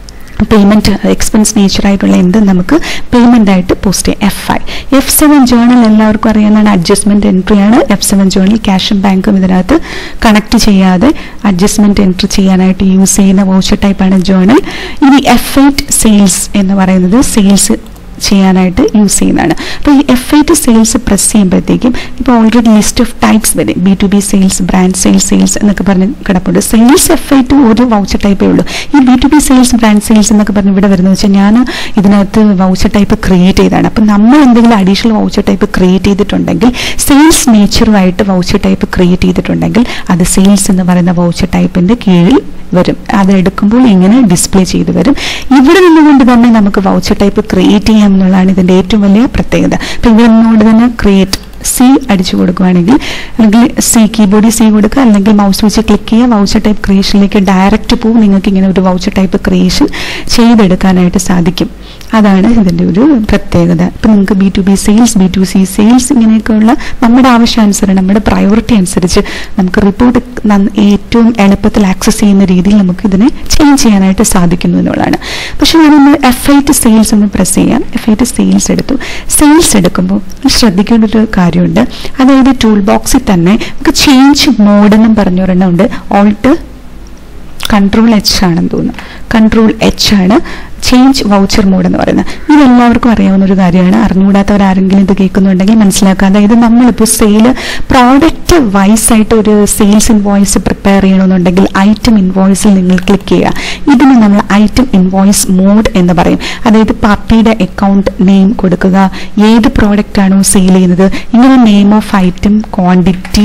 പേയ്മെന്റ് എക്സ്പെൻസ് നേച്ചർ ആയിട്ടുള്ള എന്ത് നമുക്ക് പേയ്മെന്റ് ആയിട്ട് പോസ്റ്റ് ചെയ്യാം F I F seven journal എല്ലാവർക്കും അറിയാവുന്നതാണ് അഡ്ജസ്റ്റ്മെന്റ് എൻട്രി ആണ് എഫ് സെവൻ ജേണൽ ക്യാഷും ബാങ്കും ഇതിനകത്ത് കണക്ട് ചെയ്യാതെ അഡ്ജസ്റ്റ്മെന്റ് എൻട്രി ചെയ്യാനായിട്ട് യൂസ് ചെയ്യുന്ന വൗച്ചർ ടൈപ്പാണ് ജേണൽ ഇനി എഫ് എയ്റ്റ് സെയിൽസ് എന്ന് പറയുന്നത് സെയിൽസ് ചെയ്യാനായിട്ട് യൂസ് ചെയ്യുന്നതാണ് അപ്പോൾ ഈ F I T sales press ചെയ്യുമ്പോഴത്തേക്കും ഇപ്പോൾ ഓൾറെഡി ലിസ്റ്റ് ഓഫ് ടൈപ്സ് വരും B to B sales brand sales sales എന്നൊക്കെ പറഞ്ഞ് കിടപ്പുണ്ട് സെയിൽസ് എഫ് ഐ ടു ഒരു വൗച്ചർ ടൈപ്പേ ഉള്ളൂ ഈ B to B sales brand sales എന്നൊക്കെ പറഞ്ഞ് ഇവിടെ വരുന്നത് വെച്ചാൽ ഞാൻ ഇതിനകത്ത് വൗച്ചർ ടൈപ്പ് ക്രിയേറ്റ് ചെയ്താണ് അപ്പം നമ്മൾ എന്തെങ്കിലും അഡീഷണൽ വൗച്ചർ ടൈപ്പ് ക്രിയേറ്റ് ചെയ്തിട്ടുണ്ടെങ്കിൽ സെയിൽസ് നേച്ചറുമായിട്ട് വൗച്ചർ ടൈപ്പ് ക്രിയേറ്റ് ചെയ്തിട്ടുണ്ടെങ്കിൽ അത് സെയിൽസ് എന്ന് പറയുന്ന വൗച്ചർ ടൈപ്പിന്റെ കീഴിൽ വരും അത് എടുക്കുമ്പോൾ ഇങ്ങനെ ഡിസ്പ്ലേ ചെയ്ത് വരും ഇവിടെ നിന്നുകൊണ്ട് തന്നെ നമുക്ക് വൗച്ചർ ടൈപ്പ് ക്രിയേറ്റ് ചെയ്യാം എന്നുള്ളതാണ് ഇതിന്റെ ഏറ്റവും വലിയ പ്രത്യേകത അപ്പൊ ഇവിടെ നിന്നുകൊണ്ട് തന്നെ ക്രിയേറ്റ് സി അടിച്ചു കൊടുക്കുകയാണെങ്കിൽ അല്ലെങ്കിൽ സി കീബോർഡിൽ സി കൊടുക്കുക അല്ലെങ്കിൽ മൗസ് വെച്ച് ക്ലിക്ക് ചെയ്യുക വൗച്ചർ ടൈപ്പ് ക്രിയേഷനിലേക്ക് ഡയറക്റ്റ് പോകും നിങ്ങൾക്ക് ഇങ്ങനെ ഒരു വൗച്ചർ ടൈപ്പ് ക്രിയേഷൻ ചെയ്തെടുക്കാനായിട്ട് സാധിക്കും അതാണ് ഇതിന്റെ ഒരു പ്രത്യേകത ഇപ്പം നിങ്ങൾക്ക് B to B sales B to C sales ഇങ്ങനെയൊക്കെയുള്ള നമ്മുടെ ആവശ്യാനുസരണം നമ്മുടെ പ്രയോറിറ്റി അനുസരിച്ച് നമുക്ക് റിപ്പോർട്ട് ഏറ്റവും എളുപ്പത്തിൽ ആക്സസ് ചെയ്യുന്ന രീതിയിൽ നമുക്ക് ഇതിനെ ചേഞ്ച് ചെയ്യാനായിട്ട് സാധിക്കുന്നു എന്നുള്ളതാണ് പക്ഷെ ഞാനൊന്ന് എഫ് ഐ ടി സെയിൽസ് ഒന്ന് പ്രസ് ചെയ്യാം എഫ് ഐ ടി സെയിൽസ് എടുത്തു സെയിൽസ് എടുക്കുമ്പോൾ ശ്രദ്ധിക്കേണ്ട ഒരു കാര്യമുണ്ട് അതായത് ടൂൾ ബോക്സിൽ തന്നെ നമുക്ക് ചേഞ്ച് മോഡ് എന്നും പറഞ്ഞൊരെണ്ണം ഉണ്ട് ഓൾട്ട് കൺട്രോൾ എച്ച് ആണെന്ന് തോന്നുന്നു കൺട്രോൾ എച്ച് ആണ് ചേഞ്ച് വൗച്ചർ മോഡ് എന്ന് പറയുന്നത് ഇതെല്ലാവർക്കും അറിയാവുന്ന ഒരു കാര്യമാണ് അറിഞ്ഞുകൂടാത്തവർ ആരെങ്കിലും ഇത് കേൾക്കുന്നുണ്ടെങ്കിൽ മനസ്സിലാക്കുക അതായത് നമ്മളിപ്പോൾ സെയിൽ പ്രോഡക്റ്റ് വൈസ് ആയിട്ട് ഒരു സെയിൽസ് ഇൻവോയ്സ് പ്രിപ്പയർ ചെയ്യണമെന്നുണ്ടെങ്കിൽ ഐറ്റം ഇൻവോയ്സിൽ നിങ്ങൾ ക്ലിക്ക് ചെയ്യുക ഇതിന് നമ്മൾ ഐറ്റം ഇൻവോയ്സ് മോഡ് എന്ന് പറയും അതായത് പാർട്ടിയുടെ അക്കൗണ്ട് നെയിം കൊടുക്കുക ഏത് പ്രോഡക്റ്റ് ആണോ സെയിൽ ചെയ്യുന്നത് ഇങ്ങനെ നെയിം ഓഫ് ഐറ്റം ക്വാണ്ടിറ്റി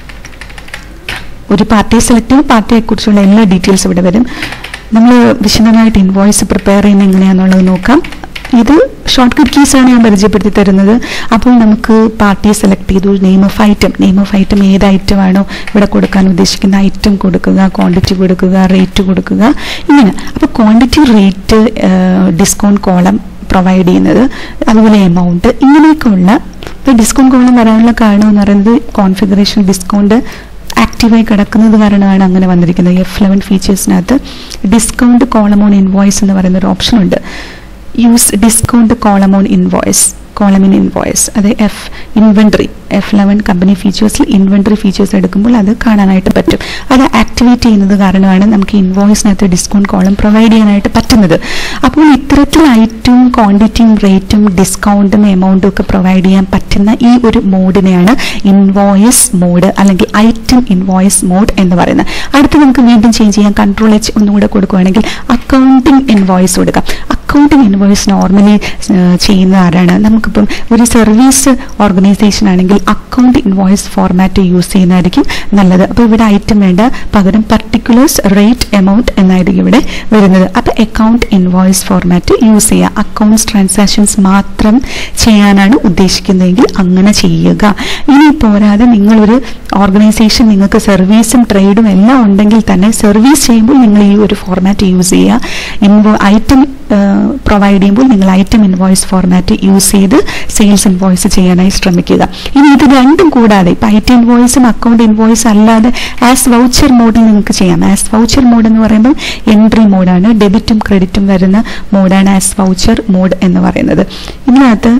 ഒരു പാർട്ടിയെ സെലക്ട് ചെയ്യും പാർട്ടിയെ കുറിച്ചുള്ള എല്ലാ ഡീറ്റെയിൽസ് ഇവിടെ വരും നമ്മൾ വിശദമായിട്ട് ഇൻവോയ്സ് പ്രിപ്പയർ ചെയ്യുന്നത് എങ്ങനെയാണെന്നുള്ളത് നോക്കാം ഇത് ഷോർട്ട് കട്ട് കീസ് ആണ് ഞാൻ പരിചയപ്പെടുത്തി തരുന്നത് അപ്പോൾ നമുക്ക് പാർട്ടിയെ സെലക്ട് ചെയ്തു name of item name of item ഏത് ഐറ്റം ആണോ ഇവിടെ കൊടുക്കാൻ ഉദ്ദേശിക്കുന്ന ഐറ്റം കൊടുക്കുക ക്വാണ്ടിറ്റി കൊടുക്കുക റേറ്റ് കൊടുക്കുക ഇങ്ങനെ അപ്പോൾ quantity rate discount column provide ചെയ്യുന്നത് അതുപോലെ എമൗണ്ട് ഇങ്ങനെയൊക്കെയുള്ള ഇപ്പോൾ ഡിസ്കൗണ്ട് കോളം വരാനുള്ള കാരണം എന്ന് പറയുന്നത് കോൺഫിഗറേഷൻ ഡിസ്കൗണ്ട് ആക്റ്റീവായി കിടക്കുന്നത് കാരണമാണ് അങ്ങനെ വന്നിരിക്കുന്നത് എഫ് ലെവൻ ഫീച്ചേഴ്സിനകത്ത് ഡിസ്കൗണ്ട് കോളമോൺ ഇൻവോയ്സ് എന്ന് പറയുന്ന ഒരു ഓപ്ഷൻ ഉണ്ട് use discount column on invoice column in invoice അത് F inventory F eleven company ഫീച്ചേഴ്സിൽ ഇൻവെൻട്രി ഫീച്ചേഴ്സ് എടുക്കുമ്പോൾ അത് കാണാനായിട്ട് പറ്റും അത് ആക്ടിവേറ്റ് ചെയ്യുന്നത് കാരണമാണ് നമുക്ക് ഇൻവോയ്സിനകത്ത് ഡിസ്കൗണ്ട് കോളം പ്രൊവൈഡ് ചെയ്യാനായിട്ട് പറ്റുന്നത് അപ്പോൾ ഇത്തരത്തിൽ ഐറ്റവും ക്വാണ്ടിറ്റിയും റേറ്റും ഡിസ്കൗണ്ടും എമൗണ്ടും ഒക്കെ പ്രൊവൈഡ് ചെയ്യാൻ പറ്റുന്ന ഈ ഒരു മോഡിനെയാണ് ഇൻവോയ്സ് മോഡ് അല്ലെങ്കിൽ ഐറ്റം ഇൻവോയ്സ് മോഡ് എന്ന് പറയുന്നത് അടുത്ത് നമുക്ക് വീണ്ടും ചേഞ്ച് ചെയ്യാം കൺട്രോൾ എച്ച് ഒന്നുകൂടെ കൊടുക്കുകയാണെങ്കിൽ അക്കൗണ്ടിങ് ഇൻവോയ്സ് കൊടുക്കാം അക്കൗണ്ടിങ് ഇൻവോയ്സ് നോർമലി ചെയ്യുന്ന ആരാണ് നമുക്കിപ്പം ഒരു സർവീസ് ഓർഗനൈസേഷൻ ആണെങ്കിൽ അക്കൗണ്ട് ഇൻവോയ്സ് ഫോർമാറ്റ് യൂസ് ചെയ്യുന്നതായിരിക്കും നല്ലത് അപ്പോൾ ഇവിടെ ഐറ്റം വേണ്ട പകരം പർട്ടിക്കുലേഴ്സ് റേറ്റ് എമൗണ്ട് എന്നായിരിക്കും ഇവിടെ വരുന്നത് അപ്പോൾ അക്കൗണ്ട് ഇൻവോയ്സ് ഫോർമാറ്റ് യൂസ് ചെയ്യുക അക്കൗണ്ട്സ് ട്രാൻസാക്ഷൻസ് മാത്രം ചെയ്യാനാണ് ഉദ്ദേശിക്കുന്നതെങ്കിൽ അങ്ങനെ ചെയ്യുക ഇനി പോരാതെ നിങ്ങളൊരു ഓർഗനൈസേഷൻ നിങ്ങൾക്ക് സർവീസും ട്രേഡും എല്ലാം ഉണ്ടെങ്കിൽ തന്നെ സർവീസ് ചെയ്യുമ്പോൾ നിങ്ങൾ ഈ ഒരു ഫോർമാറ്റ് യൂസ് ചെയ്യുക ഇൻവോ ഐറ്റം പ്രൊവൈഡ് ചെയ്യുമ്പോൾ നിങ്ങൾ ഐറ്റം ഇൻവോയ്സ് ഫോർമാറ്റ് യൂസ് ചെയ്ത് സെയിൽസ് ഇൻവോയ്സ് ചെയ്യാനായി ശ്രമിക്കുക ഇനി ഇത് രണ്ടും കൂടാതെ ഇപ്പം ഐറ്റം ഇൻവോയ്സും അക്കൗണ്ട് ഇൻവോയ്സ് അല്ലാതെ ആസ് വൗച്ചർ മോഡിൽ നിങ്ങൾക്ക് ചെയ്യാം ആസ് വൗച്ചർ മോഡ് എന്ന് പറയുമ്പോൾ എൻട്രി മോഡാണ് ഡെബിറ്റും ക്രെഡിറ്റും വരുന്ന മോഡാണ് ആസ് വൗച്ചർ മോഡ് എന്ന് പറയുന്നത് ഇതിനകത്ത്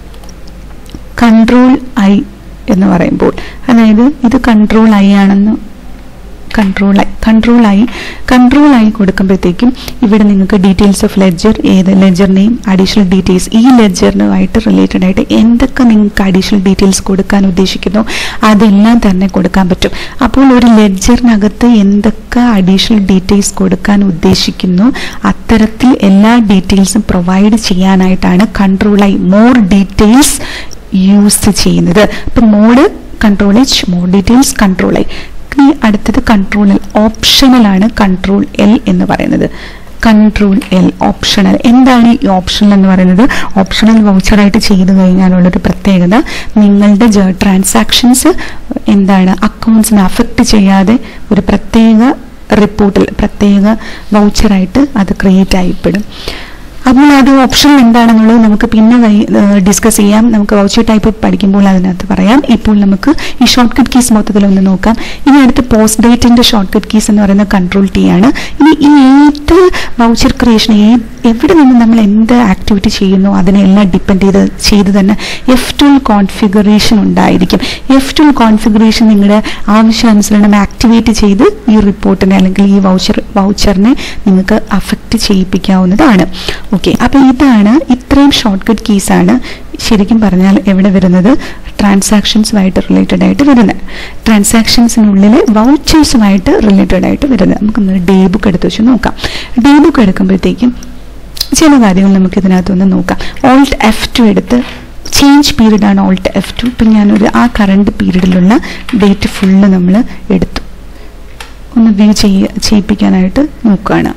കൺട്രോൾ ഐ എന്ന് പറയുമ്പോൾ അതായത് ഇത് കൺട്രോൾ ഐ ആണെന്ന് control I control I control I കൊടുക്കുമ്പോഴത്തേക്കും ഇവിടെ നിങ്ങൾക്ക് ഡീറ്റെയിൽസ് ഓഫ് ലെഡ്ജർ ഏത് ലെഡ്ജർ നെയിം അഡീഷണൽ ഡീറ്റെയിൽസ് ഈ ലെഡ്ജറിനുമായിട്ട് റിലേറ്റഡ് ആയിട്ട് എന്തൊക്കെ നിങ്ങൾക്ക് അഡീഷണൽ ഡീറ്റെയിൽസ് കൊടുക്കാൻ ഉദ്ദേശിക്കുന്നു അതെല്ലാം തന്നെ കൊടുക്കാൻ പറ്റും അപ്പോൾ ഒരു ലെഡ്ജറിനകത്ത് എന്തൊക്കെ അഡീഷണൽ ഡീറ്റെയിൽസ് കൊടുക്കാൻ ഉദ്ദേശിക്കുന്നു അത്തരത്തിൽ എല്ലാ ഡീറ്റെയിൽസും പ്രൊവൈഡ് ചെയ്യാനായിട്ടാണ് control I more details use ചെയ്യുന്നത് അപ്പം mode control H more details control I ഇനി അടുത്തത് കൺട്രോൾ എൽ ഓപ്ഷണൽ ആണ് കൺട്രോൾ എൽ എന്ന് പറയുന്നത് കൺട്രോൾ എൽ ഓപ്ഷണൽ എന്താണ് ഈ ഓപ്ഷണൽ എന്ന് പറയുന്നത് ഓപ്ഷണൽ വൗച്ചറായിട്ട് ചെയ്തു കഴിഞ്ഞാലുള്ളൊരു പ്രത്യേകത നിങ്ങളുടെ ട്രാൻസാക്ഷൻസ് എന്താണ് അക്കൗണ്ട്സിനെ അഫക്റ്റ് ചെയ്യാതെ ഒരു പ്രത്യേക റിപ്പോർട്ടിൽ പ്രത്യേക വൗച്ചറായിട്ട് അത് ക്രിയേറ്റ് ആയിപ്പെടും അപ്പോൾ അത് ഓപ്ഷൻ എന്താണെന്നുള്ളത് നമുക്ക് പിന്നെ ഡിസ്കസ് ചെയ്യാം നമുക്ക് വൗച്ചർ ടൈപ്പ് പഠിക്കുമ്പോൾ അതിനകത്ത് പറയാം ഇപ്പോൾ നമുക്ക് ഈ ഷോർട്ട് കട്ട് കീസ് മൊത്തത്തിൽ ഒന്ന് നോക്കാം ഇനി അടുത്ത് പോസ്റ്റ് ഡേറ്റിന്റെ ഷോർട്ട് കട്ട് കീസ് എന്ന് പറയുന്നത് കൺട്രോൾ ടി ആണ് ഇനി ഈ ഏത് വൗച്ചർ ക്രിയേഷൻ ഏത് എവിടെ നിന്ന് നമ്മൾ എന്ത് ആക്ടിവിറ്റി ചെയ്യുന്നു അതിനെല്ലാം ഡിപ്പെൻഡ് ചെയ്ത് ചെയ്ത് തന്നെ എഫ് ടൂൾ കോൺഫിഗറേഷൻ ഉണ്ടായിരിക്കും എഫ് ടൂൾ കോൺഫിഗറേഷൻ നിങ്ങളുടെ ആവശ്യാനുസരണം ആക്ടിവേറ്റ് ചെയ്ത് ഈ റിപ്പോർട്ടിനെ അല്ലെങ്കിൽ ഈ വൗച്ചർ വൗച്ചറിനെ നിങ്ങൾക്ക് അഫക്റ്റ് ചെയ്യിപ്പിക്കാവുന്നതാണ് ഓക്കെ അപ്പോൾ ഇതാണ് ഇത്രയും ഷോർട്ട് കട്ട് കീസാണ് ശരിക്കും പറഞ്ഞാൽ എവിടെ വരുന്നത് ട്രാൻസാക്ഷൻസുമായിട്ട് റിലേറ്റഡ് ആയിട്ട് വരുന്നത് ട്രാൻസാക്ഷൻസിനുള്ളിൽ വൗച്ചേഴ്സുമായിട്ട് റിലേറ്റഡ് ആയിട്ട് വരുന്നത് നമുക്കൊന്ന് ഡേ ബുക്ക് എടുത്ത് വെച്ച് നോക്കാം ഡേ ബുക്ക് എടുക്കുമ്പോഴത്തേക്കും ചില കാര്യങ്ങൾ നമുക്ക് ഇതിനകത്തൊന്ന് നോക്കാം ഓൾട്ട് എഫ് ടു എടുത്ത് ചേഞ്ച് പീരീഡ് ആണ് ഓൾട്ട് എഫ് ടു ഇപ്പം ഞാനൊരു ആ കറണ്ട് പീരീഡിലുള്ള ഡേറ്റ് ഫുള്ള് നമ്മൾ എടുത്തു ഒന്ന് വ്യൂ ചെയ്യ ചെയ്യിപ്പിക്കാനായിട്ട് നോക്കുകയാണ്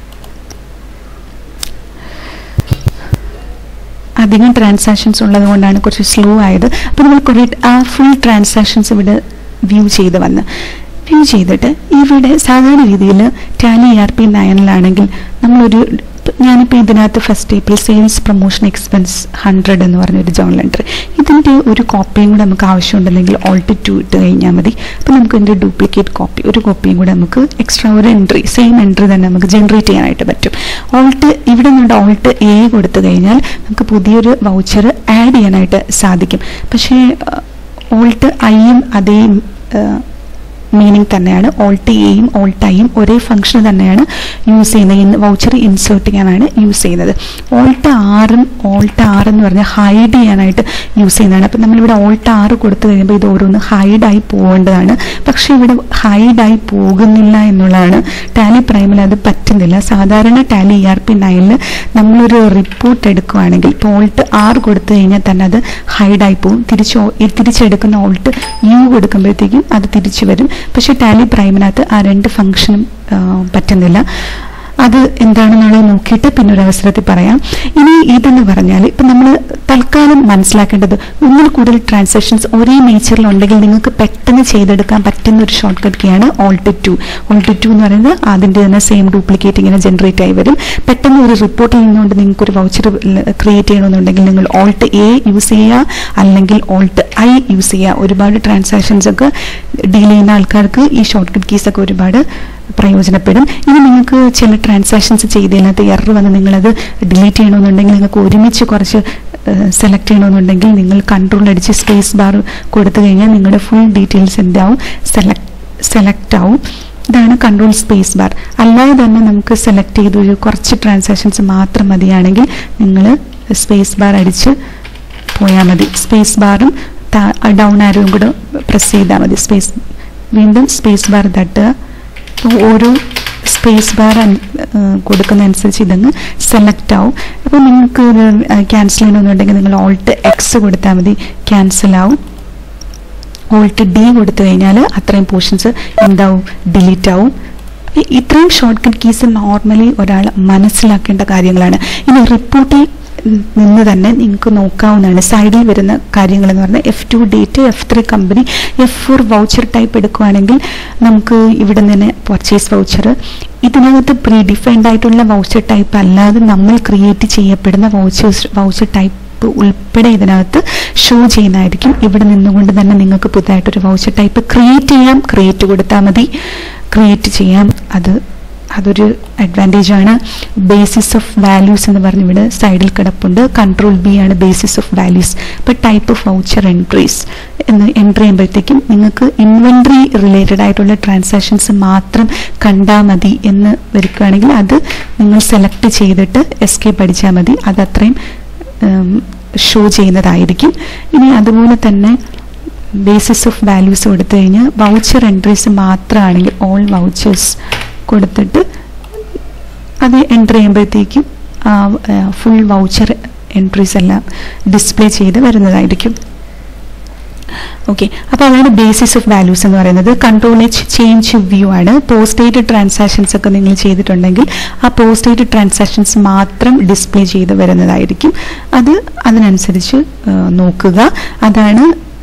അധികം ട്രാൻസാക്ഷൻസ് ഉള്ളത് കൊണ്ടാണ് കുറച്ച് സ്ലോ ആയത് അപ്പോൾ നമ്മൾ കുറേ ആ ഫുൾ ട്രാൻസാക്ഷൻസ് ഇവിടെ വ്യൂ ചെയ്ത് വന്ന് വ്യൂ ചെയ്തിട്ട് ഇവിടെ സാധാരണ രീതിയിൽ ടാലി ആർ പി നയനിലാണെങ്കിൽ നമ്മളൊരു ഞാനിപ്പോൾ ഇതിനകത്ത് first April sales promotion expense hundred എന്ന് പറഞ്ഞൊരു ജേണൽ എൻട്രി ഇതിൻ്റെ ഒരു കോപ്പിയും കൂടെ നമുക്ക് ആവശ്യമുണ്ടെങ്കിൽ ഓൾട്ട് ടു ഇട്ട് കഴിഞ്ഞാൽ മതി അപ്പോൾ നമുക്ക് ഇതിൻ്റെ ഡ്യൂപ്ലിക്കേറ്റ് കോപ്പി ഒരു കോപ്പിയും കൂടെ നമുക്ക് എക്സ്ട്രാ ഒരു എൻട്രി സെയിം എൻട്രി തന്നെ നമുക്ക് ജനറേറ്റ് ചെയ്യാനായിട്ട് പറ്റും ഓൾട്ട് ഇവിടെ നിന്നുകൊണ്ട് ഓൾട്ട് എ കൊടുത്തു കഴിഞ്ഞാൽ നമുക്ക് പുതിയൊരു വൗച്ചർ ആഡ് ചെയ്യാനായിട്ട് സാധിക്കും പക്ഷേ ഓൾട്ട് ഐയും അതേ മീനിങ് തന്നെയാണ് ഓൾട്ട് എയും ഓൾട്ട് ഐയും ഒരേ ഫംഗ്ഷൻ തന്നെയാണ് യൂസ് ചെയ്യുന്നത് വൗച്ചർ ഇൻസേർട്ട് ചെയ്യാനാണ് യൂസ് ചെയ്യുന്നത് ഓൾട്ട് ആറും ഓൾട്ട് ആറ് എന്ന് പറഞ്ഞാൽ ഹൈഡ് ചെയ്യാനായിട്ട് യൂസ് ചെയ്യുന്നതാണ് അപ്പം നമ്മളിവിടെ ഓൾട്ട് ആറ് കൊടുത്തു കഴിയുമ്പോൾ ഇത് ഓരോന്ന് ഹൈഡായി പോകേണ്ടതാണ് പക്ഷേ ഇവിടെ ഹൈഡായി പോകുന്നില്ല എന്നുള്ളതാണ് ടാലി പ്രൈമിൽ അത് പറ്റുന്നില്ല സാധാരണ ടാലി ഇ ആർ പി നയനിൽ നമ്മളൊരു റിപ്പോർട്ട് എടുക്കുകയാണെങ്കിൽ ഇപ്പോൾ ഓൾട്ട് ആറ് കൊടുത്തു കഴിഞ്ഞാൽ തന്നെ അത് ഹൈഡായി പോകും തിരിച്ച് തിരിച്ചെടുക്കുന്ന ഓൾട്ട് യു കൊടുക്കുമ്പോഴത്തേക്കും അത് തിരിച്ചു വരും പക്ഷെ ടാലി പ്രൈമിനകത്ത് ആ രണ്ട് ഫംഗ്ഷനും പറ്റുന്നില്ല അത് എന്താണെന്നുള്ളത് നോക്കിയിട്ട് പിന്നെ ഒരു അവസരത്തിൽ പറയാം ഇനി ഇതെന്ന് പറഞ്ഞാൽ ഇപ്പം നമ്മൾ തൽക്കാലം മനസ്സിലാക്കേണ്ടത് ഒന്നിൽ കൂടുതൽ ട്രാൻസാക്ഷൻസ് ഒരേ നേച്ചറിൽ ഉണ്ടെങ്കിൽ നിങ്ങൾക്ക് പെട്ടെന്ന് ചെയ്തെടുക്കാൻ പറ്റുന്ന ഒരു ഷോർട്ട് കട്ട് കീയാണ് ഓൾട്ട് ടു ഓൾട്ട് ടു എന്ന് പറയുന്നത് അതിൻ്റെ തന്നെ സെയിം ഡ്യൂപ്ലിക്കേറ്റ് ഇങ്ങനെ ജനറേറ്റ് ആയി വരും പെട്ടെന്ന് ഒരു റിപ്പോർട്ടിൽ നിന്നുകൊണ്ട് നിങ്ങൾക്ക് ഒരു വൗച്ചർ ക്രിയേറ്റ് ചെയ്യണമെന്നുണ്ടെങ്കിൽ നിങ്ങൾ ഓൾട്ട് എ യൂസ് ചെയ്യുക അല്ലെങ്കിൽ ഓൾട്ട് ഐ യൂസ് ചെയ്യുക ഒരുപാട് ട്രാൻസാക്ഷൻസ് ഒക്കെ ഡീൽ ചെയ്യുന്ന ആൾക്കാർക്ക് ഈ ഷോർട്ട് കട്ട് കീസ് ഒക്കെ ഒരുപാട് പ്രയോജനപ്പെടും ഇനി നിങ്ങൾക്ക് ചില ട്രാൻസാക്ഷൻസ് ചെയ്തതിനകത്ത് എറർ വന്ന് നിങ്ങളത് ഡിലീറ്റ് ചെയ്യണമെന്നുണ്ടെങ്കിൽ നിങ്ങൾക്ക് ഒരുമിച്ച് കുറച്ച് സെലക്ട് ചെയ്യണമെന്നുണ്ടെങ്കിൽ നിങ്ങൾ കൺട്രോൾ അടിച്ച് സ്പേസ് ബാർ കൊടുത്തു കഴിഞ്ഞാൽ നിങ്ങളുടെ ഫുൾ ഡീറ്റെയിൽസ് എന്താവും സെലക്ട് സെലക്ട് ആവും ഇതാണ് കൺട്രോൾ സ്പേസ് ബാർ അല്ലാതെ തന്നെ നമുക്ക് സെലക്ട് ചെയ്ത് ഒരു കുറച്ച് ട്രാൻസാക്ഷൻസ് മാത്രം മതിയാണെങ്കിൽ നിങ്ങൾ സ്പേസ് ബാർ അടിച്ച് പോയാൽ മതി സ്പേസ് ബാറും ഡൗൺ ആരോയും കൂടെ പ്രസ് ചെയ്താൽ മതി സ്പേസ് വീണ്ടും സ്പേസ് ബാർ തട്ടുക അപ്പോൾ ഓരോ സ്പേസ് ബാർ കൊടുക്കുന്ന അനുസരിച്ച് ഇതങ്ങ് സെലക്ട് ആവും അപ്പോൾ നിങ്ങൾക്ക് ഇത് ക്യാൻസൽ ചെയ്യണമെന്നുണ്ടെങ്കിൽ നിങ്ങൾ ഓൾട്ട് എക്സ് കൊടുത്താൽ മതി ക്യാൻസൽ ആവും ഓൾട്ട് ഡി കൊടുത്തു കഴിഞ്ഞാൽ അത്രയും പോർഷൻസ് എന്താവും ഡിലീറ്റ് ആവും ഇത്രയും ഷോർട്ട് കട്ട് കീസ് നോർമലി ഒരാൾ മനസ്സിലാക്കേണ്ട കാര്യങ്ങളാണ് ഇനി റിപ്പോർട്ടിൽ നിന്ന് തന്നെ നിങ്ങൾക്ക് നോക്കാവുന്നതാണ് സൈഡിൽ വരുന്ന കാര്യങ്ങൾ എന്ന് പറഞ്ഞാൽ F two date F three company F four voucher type എടുക്കുകയാണെങ്കിൽ നമുക്ക് ഇവിടെ നിന്ന് പർച്ചേസ് വൗച്ചർ ഇതിനകത്ത് പ്രീ ഡിഫൈൻഡ് ആയിട്ടുള്ള വൗച്ചർ ടൈപ്പ് അല്ലാതെ നമ്മൾ ക്രിയേറ്റ് ചെയ്യപ്പെടുന്ന വൗച്ചേഴ്സ് വൗച്ചർ ടൈപ്പ് ഉൾപ്പെടെ ഇതിനകത്ത് ഷോ ചെയ്യുന്നതായിരിക്കും ഇവിടെ നിന്നുകൊണ്ട് തന്നെ നിങ്ങൾക്ക് പുതുതായിട്ടൊരു വൗച്ചർ ടൈപ്പ് ക്രിയേറ്റ് ചെയ്യാം ക്രിയേറ്റ് കൊടുത്താൽ മതി ക്രിയേറ്റ് ചെയ്യാം അത് അതൊരു അഡ്വാൻറ്റേജ് ആണ് ബേസിസ് ഓഫ് വാല്യൂസ് എന്ന് പറഞ്ഞ് ഇവിടെ സൈഡിൽ കിടപ്പുണ്ട് കൺട്രോൾ ബി ആണ് ബേസിസ് ഓഫ് വാല്യൂസ് ഇപ്പോൾ ടൈപ്പ് ഓഫ് വൗച്ചർ എൻട്രീസ് എന്ന് എൻട്രി ചെയ്യുമ്പോഴത്തേക്കും നിങ്ങൾക്ക് ഇൻവെൻട്രി റിലേറ്റഡ് ആയിട്ടുള്ള ട്രാൻസാക്ഷൻസ് മാത്രം കണ്ടാൽ മതി എന്ന് വരികയാണെങ്കിൽ അത് നിങ്ങൾ സെലക്ട് ചെയ്തിട്ട് എസ്കേപ്പ് അടിച്ചാൽ മതി അത് അത്രയും ഷോ ചെയ്യുന്നതായിരിക്കും ഇനി അതുപോലെ തന്നെ ബേസിസ് ഓഫ് വാല്യൂസ് കൊടുത്തു കഴിഞ്ഞാൽ വൗച്ചർ എൻട്രീസ് മാത്രമാണെങ്കിൽ ഓൾ വൗച്ചേഴ്സ് കൊടുത്തിട്ട് അത് എൻട്രി ചെയ്യുമ്പോഴത്തേക്കും ഫുൾ വൗച്ചർ എൻട്രീസ് എല്ലാം ഡിസ്പ്ലേ ചെയ്ത് വരുന്നതായിരിക്കും ഓക്കെ അപ്പോൾ അതാണ് ബേസിസ് ഓഫ് വാല്യൂസ് എന്ന് പറയുന്നത് കൺട്രോൾ എച്ച് ചേഞ്ച് വ്യൂ ആണ് പോസ്റ്റേറ്റ് ട്രാൻസാക്ഷൻസ് ഒക്കെ നിങ്ങൾ ചെയ്തിട്ടുണ്ടെങ്കിൽ ആ പോസ്റ്റേറ്റ് ട്രാൻസാക്ഷൻസ് മാത്രം ഡിസ്പ്ലേ ചെയ്ത് വരുന്നതായിരിക്കും അത് അതിനനുസരിച്ച് നോക്കുക അതാണ്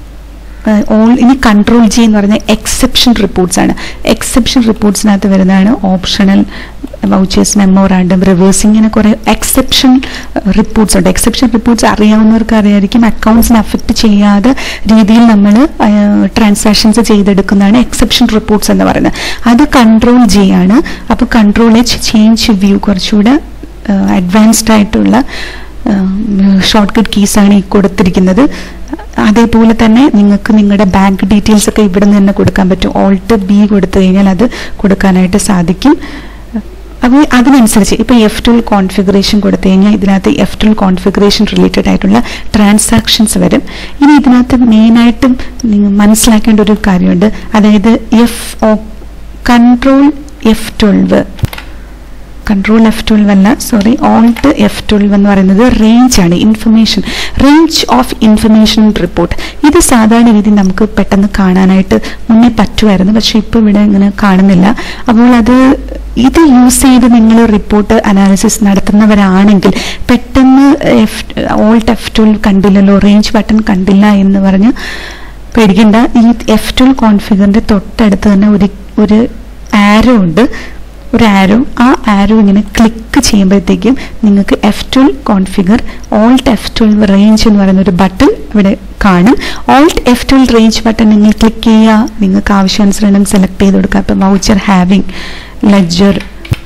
ഓൾ ഇനി കൺട്രോൾ ജി എന്ന് പറഞ്ഞ എക്സെപ്ഷൻ റിപ്പോർട്ട്സ് ആണ് എക്സെപ്ഷൻ റിപ്പോർട്ട്സിനകത്ത് വരുന്നതാണ് ഓപ്ഷണൽ വൗച്ചേഴ്സ് മെമ്മോറാണ്ടം റിവേഴ്സിംഗ് ഇങ്ങനെ കുറെ എക്സെപ്ഷൻ റിപ്പോർട്ട്സ് ഉണ്ട് എക്സെപ്ഷൻ റിപ്പോർട്ട്സ് അറിയാവുന്നവർക്ക് അറിയായിരിക്കും അക്കൗണ്ട്സിനെ അഫക്റ്റ് ചെയ്യാതെ രീതിയിൽ നമ്മൾ ട്രാൻസാക്ഷൻസ് ചെയ്തെടുക്കുന്നതാണ് എക്സെപ്ഷൻ റിപ്പോർട്ട്സ് എന്ന് പറയുന്നത് അത് കൺട്രോൾ ജി ആണ് അപ്പോൾ കൺട്രോൾ എച്ച് ചേഞ്ച് വ്യൂ കുറച്ചുകൂടെ അഡ്വാൻസ്ഡ് ആയിട്ടുള്ള ഷോർട്ട് കട്ട് കീസാണ് ഈ കൊടുത്തിരിക്കുന്നത് അതേപോലെ തന്നെ നിങ്ങൾക്ക് നിങ്ങളുടെ ബാങ്ക് ഡീറ്റെയിൽസ് ഒക്കെ ഇവിടെ നിന്ന് തന്നെ കൊടുക്കാൻ പറ്റും ഓൾട്ട് ബി കൊടുത്തു കഴിഞ്ഞാൽ അത് കൊടുക്കാനായിട്ട് സാധിക്കും അപ്പോൾ അതിനനുസരിച്ച് ഇപ്പോൾ എഫ് ടൂൾ കോൺഫിഗറേഷൻ കൊടുത്തു കഴിഞ്ഞാൽ ഇതിനകത്ത് എഫ് ടൂൾ കോൺഫിഗറേഷൻ റിലേറ്റഡ് ആയിട്ടുള്ള ട്രാൻസാക്ഷൻസ് വരും ഇനി ഇതിനകത്ത് മെയിനായിട്ടും നിങ്ങൾ മനസ്സിലാക്കേണ്ട ഒരു കാര്യമുണ്ട് അതായത് F O control F twelve control F twelve അല്ല സോറി ഓൾട്ട് എഫ് ട്വൽവ് എന്ന് പറയുന്നത് റേഞ്ച് ആണ് information range of information report ഇത് സാധാരണ രീതി നമുക്ക് പെട്ടെന്ന് കാണാനായിട്ട് മുന്നേ പറ്റുമായിരുന്നു പക്ഷെ ഇപ്പോൾ ഇവിടെ ഇങ്ങനെ കാണുന്നില്ല അപ്പോൾ അത് ഇത് യൂസ് ചെയ്ത് നിങ്ങൾ റിപ്പോർട്ട് അനാലിസിസ് നടത്തുന്നവരാണെങ്കിൽ പെട്ടെന്ന് എഫ് ഓൾട്ട് എഫ് ട്വൽവ് കണ്ടില്ലല്ലോ റേഞ്ച് ബട്ടൺ കണ്ടില്ല എന്ന് പറഞ്ഞ് പേടിക്കണ്ട ഈ എഫ് ട്വൽവ് കോൺഫിഗറിന്റെ തൊട്ടടുത്ത് തന്നെ ഒരു ഒരു ആരോ ഉണ്ട് ഒരു ആരോ ആ ആരോ ഇങ്ങനെ ക്ലിക്ക് ചെയ്യുമ്പോഴത്തേക്കും നിങ്ങൾക്ക് F twelve configure alt F twelve range എന്ന് പറയുന്ന ഒരു ബട്ടൺ ഇവിടെ കാണും alt F twelve range button നിങ്ങൾ ക്ലിക്ക് ചെയ്യുക നിങ്ങൾക്ക് ആവശ്യാനുസരണം സെലക്ട് ചെയ്ത് കൊടുക്കുക ഇപ്പം വൗച്ചർ ഹാവിങ് ലെഡ്ജർ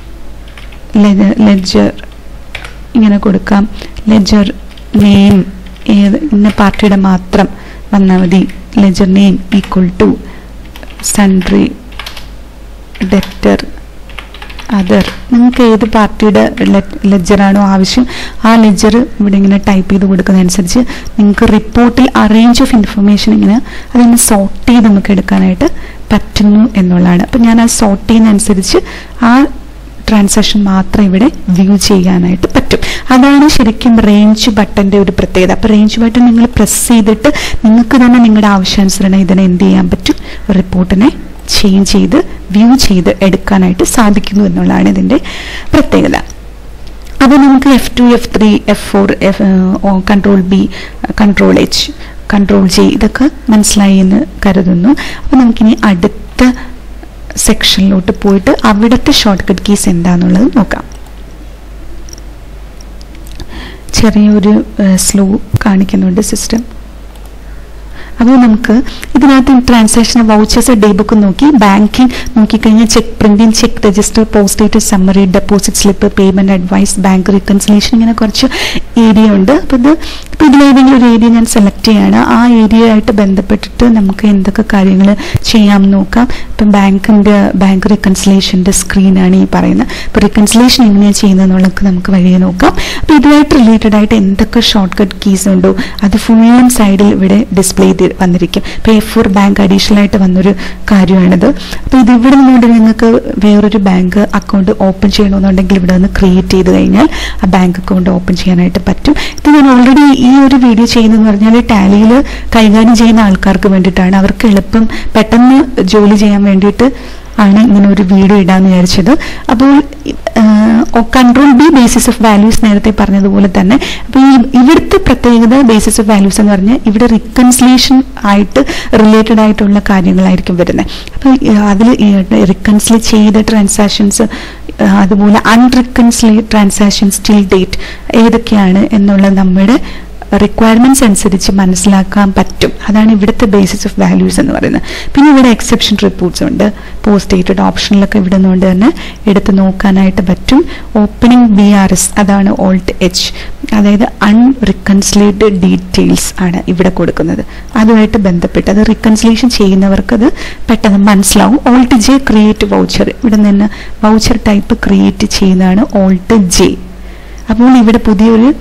ലെഡ്ജർ ഇങ്ങനെ കൊടുക്കാം ലെഡ്ജർ നെയിം ഏത് ഇന്ന പാർട്ടിയുടെ മാത്രം വന്നാൽ മതി ledger name equal to sundry debtor other നിങ്ങൾക്ക് ഏത് പാർട്ടിയുടെ ലെജറാണോ ആവശ്യം ആ ലെജർ ഇവിടെ ഇങ്ങനെ ടൈപ്പ് ചെയ്ത് കൊടുക്കുന്നതനുസരിച്ച് നിങ്ങൾക്ക് റിപ്പോർട്ടിൽ ആ റേഞ്ച് ഓഫ് ഇൻഫർമേഷൻ ഇങ്ങനെ അതിങ്ങനെ സോർട്ട് ചെയ്ത് നമുക്ക് എടുക്കാനായിട്ട് പറ്റുന്നു എന്നുള്ളതാണ് അപ്പം ഞാൻ ആ സോർട്ട് ചെയ്യുന്നതനുസരിച്ച് ആ ട്രാൻസാക്ഷൻ മാത്രം ഇവിടെ വ്യൂ ചെയ്യാനായിട്ട് പറ്റും അതാണ് ശരിക്കും റേഞ്ച് ബട്ടന്റെ ഒരു പ്രത്യേകത അപ്പൊ റേഞ്ച് ബട്ടൺ നിങ്ങൾ പ്രസ് ചെയ്തിട്ട് നിങ്ങൾക്ക് തന്നെ നിങ്ങളുടെ ആവശ്യാനുസരണം ഇതിനെ എന്ത് ചെയ്യാൻ പറ്റും റിപ്പോർട്ടിനെ ചേഞ്ച് ചെയ്ത് വ്യൂ ചെയ്ത് എടുക്കാനായിട്ട് സാധിക്കുന്നു എന്നുള്ളതാണ് ഇതിന്റെ പ്രത്യേകത അപ്പോൾ നമുക്ക് F two F three F four F control B control H control J ഇതൊക്കെ മനസ്സിലായി എന്ന് കരുതുന്നു അപ്പോൾ നമുക്കിനി അടുത്ത സെക്ഷനിലോട്ട് പോയിട്ട് അവിടുത്തെ ഷോർട്ട് കട്ട് കീസ് എന്താണെന്നുള്ളത് നോക്കാം ചെറിയൊരു സ്ലോ കാണിക്കുന്നുണ്ട് സിസ്റ്റം അപ്പോൾ നമുക്ക് ഇതിനകത്ത് ട്രാൻസാക്ഷൻ വൗച്ചേഴ്സ് ഡേ ബുക്ക് നോക്കി ബാങ്കിങ് നോക്കിക്കഴിഞ്ഞാൽ cheque printing cheque register postdated summary deposit slip payment advice bank reconciliation ഇങ്ങനെ കുറച്ച് ഏരിയ ഉണ്ട് അപ്പോൾ ഇത് ഇപ്പോൾ ഇതിലേതെങ്കിലും ഒരു ഏരിയ ഞാൻ സെലക്ട് ചെയ്യാണ് ആ ഏരിയ ആയിട്ട് ബന്ധപ്പെട്ടിട്ട് നമുക്ക് എന്തൊക്കെ കാര്യങ്ങൾ ചെയ്യാം നോക്കാം ഇപ്പം ബാങ്കിൻ്റെ ബാങ്ക് റീകൺസിലേഷൻ്റെ സ്ക്രീനാണ് ഈ പറയുന്നത് ഇപ്പോൾ റീകൺസിലേഷൻ എങ്ങനെയാണ് ചെയ്യുന്നതെന്നുള്ളത് നമുക്ക് വഴിയെ നോക്കാം അപ്പോൾ ഇതുമായിട്ട് റിലേറ്റഡ് ആയിട്ട് എന്തൊക്കെ ഷോർട്ട് കട്ട് കീസ് ഉണ്ടോ അത് ഫുള്ളും സൈഡിൽ ഇവിടെ ഡിസ്പ്ലേ ചെയ്ത് വന്നിരിക്കും ഇപ്പോൾ എഫ് ഫോർ ബാങ്ക് അഡീഷണൽ ആയിട്ട് വന്നൊരു കാര്യമാണിത് അപ്പോൾ ഇത് ഇവിടെ നിന്നുകൊണ്ട് നിങ്ങൾക്ക് വേറൊരു ബാങ്ക് അക്കൗണ്ട് ഓപ്പൺ ചെയ്യണമെന്നുണ്ടെങ്കിൽ ഇവിടെ നിന്ന് ക്രിയേറ്റ് ചെയ്ത് കഴിഞ്ഞാൽ ആ ബാങ്ക് അക്കൗണ്ട് ഓപ്പൺ ചെയ്യാനായിട്ട് പറ്റും ഇത് ഞാൻ ഓൾറെഡി ഈ ഒരു വീഡിയോ ചെയ്യുന്നതെന്ന് പറഞ്ഞാൽ ടാലിയിൽ കൈകാര്യം ചെയ്യുന്ന ആൾക്കാർക്ക് വേണ്ടിയിട്ടാണ് അവർക്ക് എളുപ്പം പെട്ടെന്ന് ജോലി ചെയ്യാൻ വേണ്ടിയിട്ട് ആണ് ഇങ്ങനെ ഒരു വീഡിയോ ഇടാന്ന് വിചാരിച്ചത് അപ്പോൾ control B basis of values നേരത്തെ പറഞ്ഞതുപോലെ തന്നെ അപ്പോൾ ഈ ഇവിടുത്തെ പ്രത്യേകത ബേസിസ് ഓഫ് വാല്യൂസ് എന്ന് പറഞ്ഞാൽ ഇവിടെ റിക്കൺസിലേഷൻ ആയിട്ട് റിലേറ്റഡ് ആയിട്ടുള്ള കാര്യങ്ങളായിരിക്കും വരുന്നത് അപ്പോൾ അതിൽ റിക്കൺസിൽ ചെയ്ത ട്രാൻസാക്ഷൻസ് അതുപോലെ അൺറിക്കൺസിലി ട്രാൻസാക്ഷൻസ് സ്റ്റിൽ ഡേറ്റ് ഏതൊക്കെയാണ് എന്നുള്ള നമ്മുടെ റിക്വയർമെന്റ്സ് അനുസരിച്ച് മനസ്സിലാക്കാൻ പറ്റും അതാണ് ഇവിടുത്തെ ബേസിസ് ഓഫ് വാല്യൂസ് എന്ന് പറയുന്നത് പിന്നെ ഇവിടെ എക്സെപ്ഷൻ റിപ്പോർട്ട്സ് ഉണ്ട് പോസ്റ്റ് ഡേറ്റഡ് ഓപ്ഷനിലൊക്കെ ഇവിടെ നിന്നുകൊണ്ട് തന്നെ എടുത്ത് നോക്കാനായിട്ട് പറ്റും ഓപ്പണിംഗ് ബി ആർ എസ് അതാണ് ഓൾട്ട് എച്ച് അതായത് അൺറിക്കൺസിലേറ്റഡ് ഡീറ്റെയിൽസ് ആണ് ഇവിടെ കൊടുക്കുന്നത് അതുമായിട്ട് ബന്ധപ്പെട്ട് അത് റിക്കൺസിലേഷൻ ചെയ്യുന്നവർക്ക് അത് പെട്ടെന്ന് മനസ്സിലാവും ഓൾട്ട് ജെ ക്രിയേറ്റ് വൗച്ചർ ഇവിടെ നിന്ന് വൗച്ചർ ടൈപ്പ് ക്രിയേറ്റ് ചെയ്യുന്നതാണ് ഓൾട്ട് ജെ അപ്പോൾ ഇവിടെ പുതിയൊരു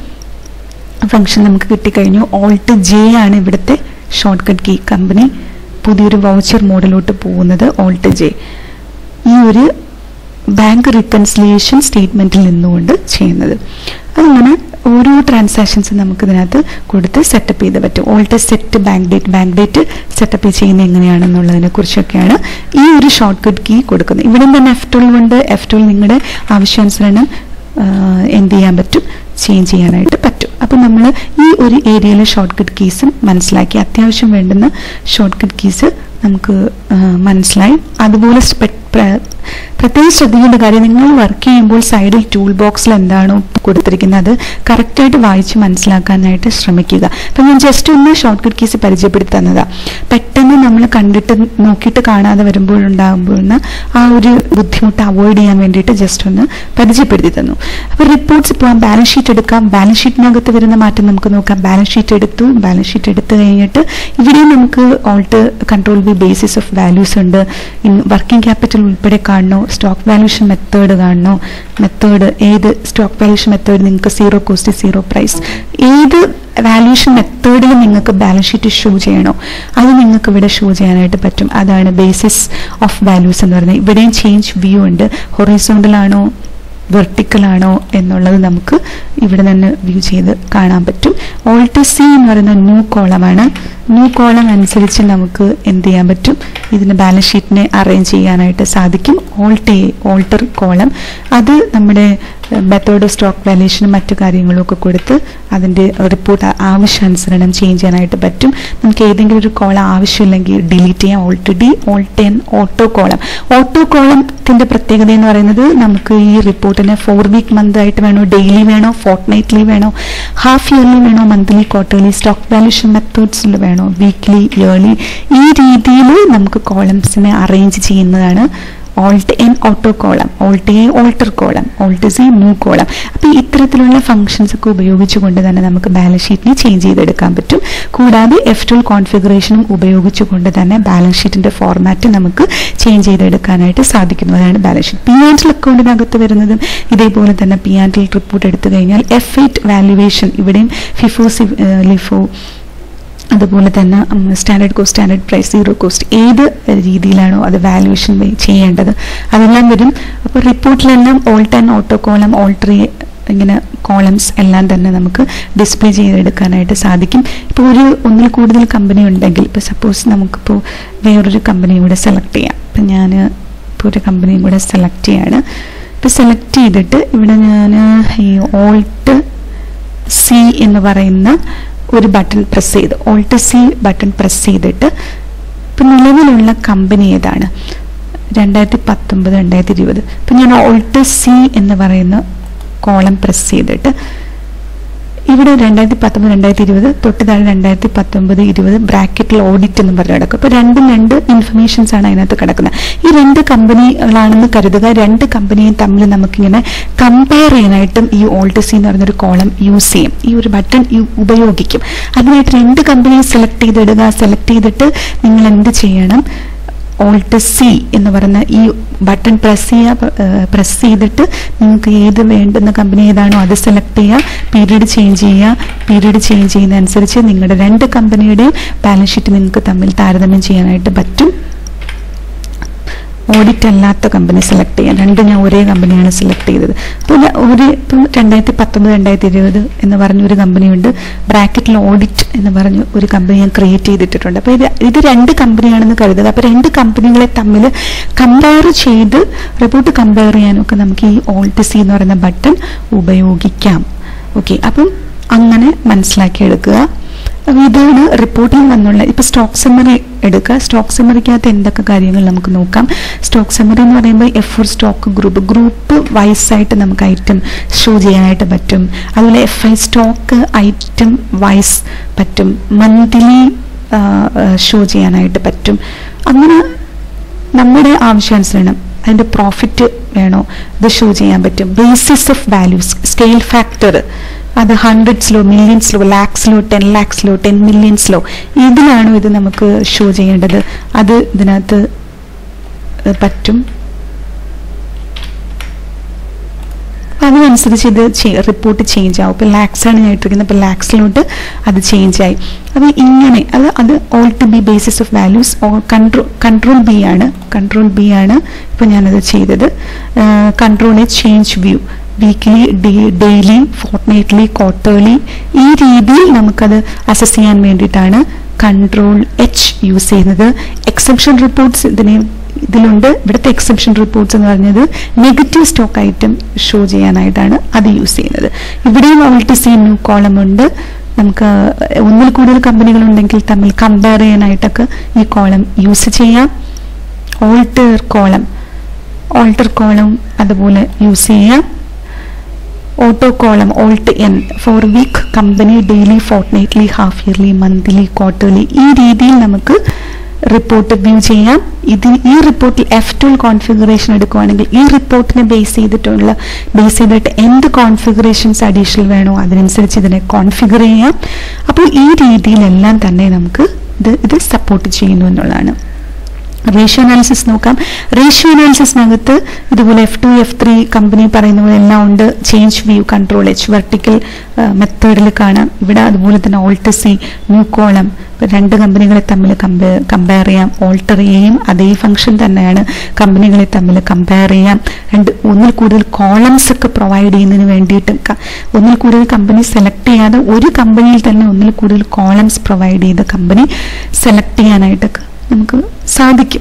ഫംഗ്ഷൻ നമുക്ക് കിട്ടിക്കഴിഞ്ഞു ഓൾട്ട് ജെ ആണ് ഇവിടുത്തെ ഷോർട്ട് കട്ട് കീ കമ്പനി പുതിയൊരു വൗച്ചർ മോഡലോട്ട് പോകുന്നത് ഓൾട്ട് ജെ ഈ ഒരു ബാങ്ക് റിക്കൺസിലിയേഷൻ സ്റ്റേറ്റ്മെന്റിൽ നിന്നുകൊണ്ട് ചെയ്യുന്നത് അങ്ങനെ ഓരോ ട്രാൻസാക്ഷൻസ് നമുക്ക് ഇതിനകത്ത് കൊടുത്ത് സെറ്റപ്പ് ചെയ്ത് പറ്റും alt set bank date bank date setup ചെയ്യുന്നത് എങ്ങനെയാണെന്നുള്ളതിനെ കുറിച്ചൊക്കെയാണ് ഈ ഒരു ഷോർട്ട് കട്ട് കീ കൊടുക്കുന്നത് ഇവിടെ തന്നെ എഫ് ടൂൾ കൊണ്ട് എഫ് ടൂൾ നിങ്ങളുടെ ആവശ്യാനുസരണം എന്ത് ചെയ്യാൻ പറ്റും ചേഞ്ച് ചെയ്യാനായിട്ട് പറ്റും അപ്പം നമ്മൾ ഈ ഒരു ഏരിയയിലെ ഷോർട്ട് കട്ട് കീസും മനസ്സിലാക്കി അത്യാവശ്യം വേണ്ടുന്ന ഷോർട്ട് കട്ട് കീസ് നമുക്ക് ആ, മനസ്സിലായി അതുപോലെ സ്പെ- പ്ര- പ്രത്യേകം ശ്രദ്ധിക്കേണ്ട കാര്യം നിങ്ങൾ വർക്ക് ചെയ്യുമ്പോൾ സൈഡിൽ ടൂൾ ബോക്സിൽ എന്താണോ കൊടുത്തിരിക്കുന്നത് അത് കറക്റ്റായിട്ട് വായിച്ച് മനസ്സിലാക്കാനായിട്ട് ശ്രമിക്കുക അപ്പം ഞാൻ ജസ്റ്റ് ഒന്ന് ഷോർട്ട് കട്ട് കേസ് പരിചയപ്പെടുത്തി തന്നതാ പെട്ടെന്ന് നമ്മൾ കണ്ടിട്ട് നോക്കിയിട്ട് കാണാതെ വരുമ്പോഴുണ്ടാകുമ്പോഴുന്ന ആ ഒരു ബുദ്ധിമുട്ട് അവോയ്ഡ് ചെയ്യാൻ വേണ്ടിയിട്ട് ജസ്റ്റ് ഒന്ന് പരിചയപ്പെടുത്തി തന്നു അപ്പോൾ റിപ്പോർട്ട്സ് ഇപ്പോൾ ബാലൻസ് ഷീറ്റ് എടുക്കാം ബാലൻസ് ഷീറ്റിനകത്ത് വരുന്ന മാറ്റം നമുക്ക് നോക്കാം ബാലൻസ് ഷീറ്റ് എടുത്തു ബാലൻസ് ഷീറ്റ് എടുത്തു കഴിഞ്ഞിട്ട് ഇവിടെ നമുക്ക് alt control B basis of values ഉണ്ട് വർക്കിംഗ് ക്യാപിറ്റൽ ഉൾപ്പെടെ കാണണോ സ്റ്റോക്ക് വാല്യൂഷൻ മെത്തേഡ് കാണണോ മെത്തേഡ് ഏത് സ്റ്റോക്ക് വാല്യൂഷൻ മെത്തേഡ് നിങ്ങൾക്ക് സീറോ കോസ്റ്റ് സീറോ പ്രൈസ് ഏത് വാല്യൂഷൻ മെത്തേഡിൽ നിങ്ങൾക്ക് ബാലൻസ് ഷീറ്റ് ഷോ ചെയ്യണോ അത് നിങ്ങൾക്ക് ഇവിടെ ഷോ ചെയ്യാനായിട്ട് പറ്റും അതാണ് ബേസിസ് ഓഫ് വാല്യൂസ് എന്ന് പറയുന്നത് ഇവിടെയും ചേഞ്ച് വ്യൂ ഉണ്ട് ഹൊറിസോണ്ടൽ ആണോ വെർട്ടിക്കൽ ആണോ എന്നുള്ളത് നമുക്ക് ഇവിടെ നിന്ന് വ്യൂ ചെയ്ത് കാണാൻ പറ്റും ഓൾട്ട് സി എന്ന് പറയുന്ന ന്യൂ കോളമാണ് ന്യൂ കോളം അനുസരിച്ച് നമുക്ക് എന്ത് ചെയ്യാൻ പറ്റും ഇതിന് ബാലൻസ് ഷീറ്റിനെ അറേഞ്ച് ചെയ്യാനായിട്ട് സാധിക്കും ഓൾട്ട് എ ഓൾട്ടർ കോളം അത് നമ്മുടെ മെത്തേഡ് ഓഫ് സ്റ്റോക്ക് വാല്യൂഷനും മറ്റു കാര്യങ്ങളും ഒക്കെ കൊടുത്ത് അതിൻ്റെ റിപ്പോർട്ട് ആവശ്യാനുസരണം ചേഞ്ച് ചെയ്യാനായിട്ട് പറ്റും നമുക്ക് ഏതെങ്കിലും ഒരു കോളം ആവശ്യമില്ലെങ്കിൽ ഡിലീറ്റ് ചെയ്യാം alt D alt N auto column auto കോളത്തിന്റെ പ്രത്യേകത എന്ന് പറയുന്നത് നമുക്ക് ഈ റിപ്പോർട്ടിനെ ഫോർ വീക്ക് മന്ത് ആയിട്ട് വേണോ ഡെയിലി വേണോ ഫോർട്ട് നൈറ്റ്ലി വേണോ ഹാഫ് ഇയർലി വേണോ മന്ത്ലി ക്വാർട്ടർലി സ്റ്റോക്ക് വാല്യൂഷൻ മെത്തേഡ്സിൽ വേണോ വീക്ക്ലി ഇയർലി ഈ രീതിയിൽ നമുക്ക് കോളംസിനെ അറേഞ്ച് ചെയ്യുന്നതാണ് alt N auto column alt A alter column alt C new column അപ്പോൾ ഇത്തരത്തിലുള്ള ഫംഗ്ഷൻസ് ഒക്കെ ഉപയോഗിച്ചുകൊണ്ട് തന്നെ നമുക്ക് ബാലൻസ് ഷീറ്റിനെ ചേഞ്ച് ചെയ്തെടുക്കാൻ പറ്റും കൂടാതെ എഫ് ടൂൾ കോൺഫിഗറേഷനും ഉപയോഗിച്ചുകൊണ്ട് തന്നെ ബാലൻസ് ഷീറ്റിന്റെ ഫോർമാറ്റ് നമുക്ക് ചേഞ്ച് ചെയ്തെടുക്കാനായിട്ട് സാധിക്കുന്നു അതാണ് ബാലൻസ് ഷീറ്റ് പി ആൻഡ് അക്കൗണ്ടിനകത്ത് വരുന്നതും ഇതേപോലെ തന്നെ പി ആൻഡ് റിപ്പോർട്ട് എടുത്തു കഴിഞ്ഞാൽ എഫ് എയ്റ്റ് വാല്യുവേഷൻ ഇവിടെയും ഫിഫോ സി- ഏഹ് ലിഫോ അതുപോലെ തന്നെ standard cost standard price zero cost ഏത് രീതിയിലാണോ അത് വാല്യുവേഷൻ ചെയ്യേണ്ടത് അതെല്ലാം വരും അപ്പോൾ റിപ്പോർട്ടിലെല്ലാം alt and auto column alter ഇങ്ങനെ കോളംസ് എല്ലാം തന്നെ നമുക്ക് ഡിസ്പ്ലേ ചെയ്തെടുക്കാനായിട്ട് സാധിക്കും ഇപ്പോൾ ഒരു ഒന്നിൽ കൂടുതൽ കമ്പനി ഉണ്ടെങ്കിൽ ഇപ്പോൾ സപ്പോസ് നമുക്കിപ്പോൾ വേറൊരു കമ്പനിയും കൂടെ സെലക്ട് ചെയ്യാം ഇപ്പം ഞാൻ ഇപ്പോൾ ഒരു കമ്പനിയും കൂടെ സെലക്ട് ചെയ്യാണ് ഇപ്പോൾ സെലക്ട് ചെയ്തിട്ട് ഇവിടെ ഞാൻ ഈ ഓൾട്ട് സി എന്ന് പറയുന്ന ഒരു ബട്ടൺ പ്രസ് ചെയ്ത് ഓൾട്ട് സി ബട്ടൺ പ്രസ് ചെയ്തിട്ട് ഇപ്പം നിലവിലുള്ള കമ്പനി ഏതാണ് രണ്ടായിരത്തി പത്തൊമ്പത് രണ്ടായിരത്തി ഇരുപത് ഇപ്പം ഞാൻ ഓൾട്ട് സി എന്ന് പറയുന്ന കോളം പ്രസ് ചെയ്തിട്ട് ഇവിടെ രണ്ടായിരത്തി പത്തൊമ്പത് രണ്ടായിരത്തി ഇരുപത് തൊട്ട് താഴെ രണ്ടായിരത്തി പത്തൊമ്പത് ഇരുപത് ബ്രാക്കറ്റിൽ ഓഡിറ്റ് എന്ന് പറഞ്ഞ് കിടക്കും അപ്പോൾ രണ്ടും രണ്ട് ഇൻഫർമേഷൻസ് ആണ് അതിനകത്ത് കിടക്കുന്നത് ഈ രണ്ട് കമ്പനികളാണെന്ന് കരുതുക രണ്ട് കമ്പനിയും തമ്മിൽ നമുക്കിങ്ങനെ കമ്പയർ ചെയ്യാനായിട്ടും ഈ ഓൾട്ട് സി എന്ന് പറയുന്നൊരു കോളം യൂസ് ചെയ്യും ഈ ഒരു ബട്ടൺ ഉപയോഗിക്കും അതിനായിട്ട് രണ്ട് കമ്പനിയെ സെലക്ട് ചെയ്തിടുക സെലക്ട് ചെയ്തിട്ട് നിങ്ങൾ എന്ത് ചെയ്യണം ഓൾട്ട് സി എന്ന് പറയുന്ന ഈ ബട്ടൺ പ്രസ് ചെയ്യുക പ്രസ് ചെയ്തിട്ട് നിങ്ങൾക്ക് ഏത് വേണ്ടുന്ന കമ്പനി ഏതാണോ അത് സെലക്ട് ചെയ്യുക പീരീഡ് ചേഞ്ച് ചെയ്യുക പീരീഡ് ചേഞ്ച് ചെയ്യുന്ന അനുസരിച്ച് നിങ്ങളുടെ രണ്ട് കമ്പനിയുടെയും ബാലൻസ് ഷീറ്റ് നിങ്ങൾക്ക് തമ്മിൽ താരതമ്യം ചെയ്യാനായിട്ട് പറ്റും ഓഡിറ്റ് അല്ലാത്ത കമ്പനി സെലക്ട് ചെയ്യാൻ രണ്ട് ഞാൻ ഒരേ കമ്പനിയാണ് സെലക്ട് ചെയ്തത് അപ്പോൾ ഞാൻ ഒരു ഇപ്പം രണ്ടായിരത്തി പത്തൊമ്പത് രണ്ടായിരത്തി ഇരുപത് എന്ന് പറഞ്ഞ ഒരു കമ്പനിയുണ്ട് ബ്രാക്കറ്റിൽ ഓഡിറ്റ് എന്ന് പറഞ്ഞ് ഒരു കമ്പനി ഞാൻ ക്രിയേറ്റ് ചെയ്തിട്ടുണ്ട് അപ്പോൾ ഇത് ഇത് രണ്ട് കമ്പനിയാണെന്ന് കരുതുക അപ്പോൾ രണ്ട് കമ്പനികളെ തമ്മിൽ കമ്പയർ ചെയ്ത് റിപ്പോർട്ട് കമ്പയർ ചെയ്യാനൊക്കെ നമുക്ക് ഈ ഓൾട്ട് സി എന്ന് പറയുന്ന ബട്ടൺ ഉപയോഗിക്കാം ഓക്കെ അപ്പം അങ്ങനെ മനസ്സിലാക്കി എടുക്കുക അപ്പോൾ ഇതാണ് റിപ്പോർട്ടിൽ വന്നുള്ള ഇപ്പൊ സ്റ്റോക്ക് സമ്മറി എടുക്കുക സ്റ്റോക്ക് സമ്മറിക്കകത്ത് എന്തൊക്കെ കാര്യങ്ങൾ നമുക്ക് നോക്കാം സ്റ്റോക്ക് സമ്മറി എന്ന് പറയുമ്പോൾ F four stock group group wise ആയിട്ട് നമുക്ക് ഐറ്റം ഷോ ചെയ്യാനായിട്ട് പറ്റും അതുപോലെ F I stock item wise പറ്റും മന്ത്ലി ഷോ ചെയ്യാനായിട്ട് പറ്റും അങ്ങനെ നമ്മുടെ ആവശ്യാനുസരണം അതിന്റെ പ്രോഫിറ്റ് വേണോ ഇത് ഷോ ചെയ്യാൻ പറ്റും basis of values scale factor അത് ഹൺഡ്രഡ്സിലോ മില്യൺസിലോ ലാക്സിലോ ടെൻ ലാക്സിലോ ടെൻ മില്യൺസിലോ ഇതിലാണോ ഇത് നമുക്ക് ഷോ ചെയ്യേണ്ടത് അത് ഇതിനകത്ത് ഏഹ് പറ്റും അതിനനുസരിച്ച് ഇത് റിപ്പോർട്ട് ചേഞ്ച് ആവും ഇപ്പോൾ ലാക്സ് ആണ് ഞാൻ ഇട്ടിരിക്കുന്നത് ഇപ്പോൾ ലാക്സിലോട്ട് അത് ചേഞ്ച് ആയി അപ്പോൾ ഇങ്ങനെ അത് അത് alt B basis of values control control B ആണ് കൺട്രോൾ ബി ആണ് ഇപ്പോൾ ഞാനത് ചെയ്തത് control A change view weekly daily fortnightly quarterly ഈ രീതിയിൽ നമുക്കത് അസസ് ചെയ്യാൻ വേണ്ടിയിട്ടാണ് കൺട്രോൾ എച്ച് യൂസ് ചെയ്യുന്നത് എക്സെപ്ഷൻ റിപ്പോർട്ട്സ് ഇതിനെ ഇതിലുണ്ട് ഇവിടുത്തെ എക്സെപ്ഷൻ റിപ്പോർട്ട്സ് എന്ന് പറഞ്ഞത് നെഗറ്റീവ് സ്റ്റോക്ക് ഐറ്റം ഷോ ചെയ്യാനായിട്ടാണ് അത് യൂസ് ചെയ്യുന്നത് ഇവിടെയും ഓൾട്ട് സി ന്യൂ കോളം ഉണ്ട് നമുക്ക് ഒന്നിൽ കൂടുതൽ കമ്പനികളുണ്ടെങ്കിൽ തമ്മിൽ കമ്പയർ ചെയ്യാനായിട്ടൊക്കെ ഈ കോളം യൂസ് ചെയ്യാം ഓൾട്ടർ കോളം ഓൾട്ടർ കോളം അതുപോലെ യൂസ് ചെയ്യാം auto column alt N four week company daily fortnightly half yearly monthly quarterly ഈ രീതിയിൽ നമുക്ക് റിപ്പോർട്ട് വ്യൂ ചെയ്യാം ഇത് ഈ റിപ്പോർട്ടിൽ എഫ് ടൂൾ കോൺഫിഗറേഷൻ എടുക്കുകയാണെങ്കിൽ ഈ റിപ്പോർട്ടിനെ ബേസ് ചെയ്തിട്ടുള്ള ബേസ് ചെയ്തിട്ട് എന്ത് കോൺഫിഗറേഷൻസ് അഡീഷണൽ വേണോ അതിനനുസരിച്ച് ഇതിനെ കോൺഫിഗർ ചെയ്യാം അപ്പോൾ ഈ രീതിയിലെല്ലാം തന്നെ നമുക്ക് ഇത് ഇത് സപ്പോർട്ട് ചെയ്യുന്നു എന്നുള്ളതാണ് റേഷ്യോ അനാലിസിസ് നോക്കാം റേഷ്യോ അനാലിസിസിനകത്ത് ഇതുപോലെ F two F three company പറയുന്ന പോലെ എല്ലാം ഉണ്ട് change view control H vertical മെത്തേഡിൽ കാണാം ഇവിടെ അതുപോലെ തന്നെ ഓൾട്ടർ സി ന്യൂ കോളം രണ്ട് കമ്പനികളെ തമ്മിൽ കമ്പയർ ചെയ്യാം ഓൾട്ടർ ചെയ്യും അതേ ഫംഗ്ഷൻ തന്നെയാണ് കമ്പനികളെ തമ്മിൽ കമ്പയർ ചെയ്യാം രണ്ട് ഒന്നിൽ കൂടുതൽ കോളംസ് ഒക്കെ പ്രൊവൈഡ് ചെയ്യുന്നതിന് വേണ്ടിയിട്ട് ക- ഒന്നിൽ കൂടുതൽ കമ്പനി സെലക്ട് ചെയ്യാതെ ഒരു കമ്പനിയിൽ തന്നെ ഒന്നിൽ കൂടുതൽ കോളംസ് പ്രൊവൈഡ് ചെയ്ത കമ്പനി സെലക്ട് ചെയ്യാനായിട്ടൊക്കെ നമുക്ക് സാധിക്കും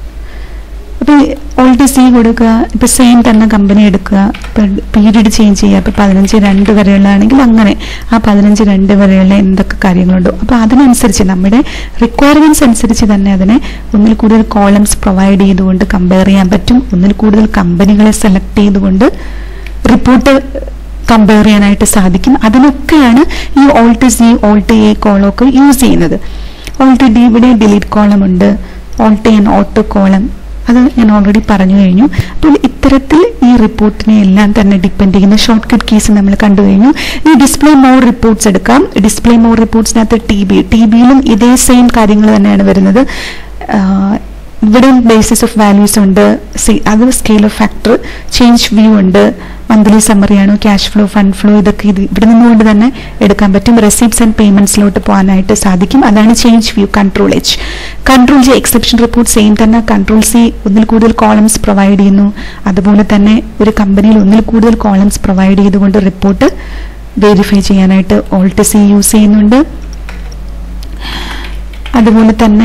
അപ്പോൾ ഓൾഡ് സി കൊടുക്കുക ഇപ്പൊ സെയിം തന്നെ കമ്പനി എടുക്കുക ഇപ്പൊ പീരീഡ് ചേഞ്ച് ചെയ്യുക ഇപ്പൊ പതിനഞ്ച് രണ്ട് വരെയുള്ളതാണെങ്കിൽ അങ്ങനെ ആ പതിനഞ്ച് രണ്ട് വരെയുള്ള എന്തൊക്കെ കാര്യങ്ങളുണ്ടോ അപ്പൊ അതിനനുസരിച്ച് നമ്മുടെ റിക്വയർമെന്റ്സ് അനുസരിച്ച് തന്നെ അതിനെ ഒന്നിൽ കൂടുതൽ കോളംസ് പ്രൊവൈഡ് ചെയ്തുകൊണ്ട് കമ്പയർ ചെയ്യാൻ പറ്റും ഒന്നിൽ കൂടുതൽ കമ്പനികളെ സെലക്ട് ചെയ്തുകൊണ്ട് റിപ്പോർട്ട് കമ്പയർ ചെയ്യാനായിട്ട് സാധിക്കും അതിനൊക്കെയാണ് ഈ ഓൾട്ട് സി ഓൾട്ട് എ കോളമൊക്കെ യൂസ് ചെയ്യുന്നത് ഓൾട്ട് ഡി ഇവിടെ ഡിലീറ്റ് കോളം ഉണ്ട് ഓൾട്ട് എൻ ഓട്ടോ കോളം അത് ഞാൻ ഓൾറെഡി പറഞ്ഞു കഴിഞ്ഞു അപ്പോൾ ഇത്തരത്തിൽ ഈ റിപ്പോർട്ടിനെ എല്ലാം തന്നെ ഡിപ്പെൻഡ് ചെയ്യുന്ന ഷോർട്ട് കട്ട് കേസ് നമ്മൾ കണ്ടു കഴിഞ്ഞു ഈ ഡിസ്പ്ലേ മോർ റിപ്പോർട്ട്സ് എടുക്കാം ഡിസ്പ്ലേ മോർ റിപ്പോർട്ട്സിനകത്ത് ടി ബി ടി ബിയിലും ഇതേ സെയിം കാര്യങ്ങൾ തന്നെയാണ് വരുന്നത് ആഹ് ഇവിടെ ബേസിസ് ഓഫ് വാല്യൂസ് ഉണ്ട് സി- അത് scale of factor change view ഉണ്ട് മന്ത്ലി സമ്മറി ആണോ ക്യാഷ് ഫ്ലോ ഫണ്ട് ഫ്ലോ ഇതൊക്കെ ഇത് ഇവിടെ നിന്നുകൊണ്ട് തന്നെ എടുക്കാൻ പറ്റും റെസിപ്റ്റ്സ് ആൻഡ് പേയ്മെന്റ്സിലോട്ട് പോകാനായിട്ട് സാധിക്കും അതാണ് change view control H control G exception report same തന്നെ കൺട്രോൾ സി ഒന്നിൽ കൂടുതൽ കോളംസ് പ്രൊവൈഡ് ചെയ്യുന്നു അതുപോലെ തന്നെ ഒരു കമ്പനിയിൽ ഒന്നിൽ കൂടുതൽ കോളംസ് പ്രൊവൈഡ് ചെയ്തുകൊണ്ട് റിപ്പോർട്ട് വെരിഫൈ ചെയ്യാനായിട്ട് ഓൾട്ട് സി യൂസ് ചെയ്യുന്നുണ്ട് അതുപോലെ തന്നെ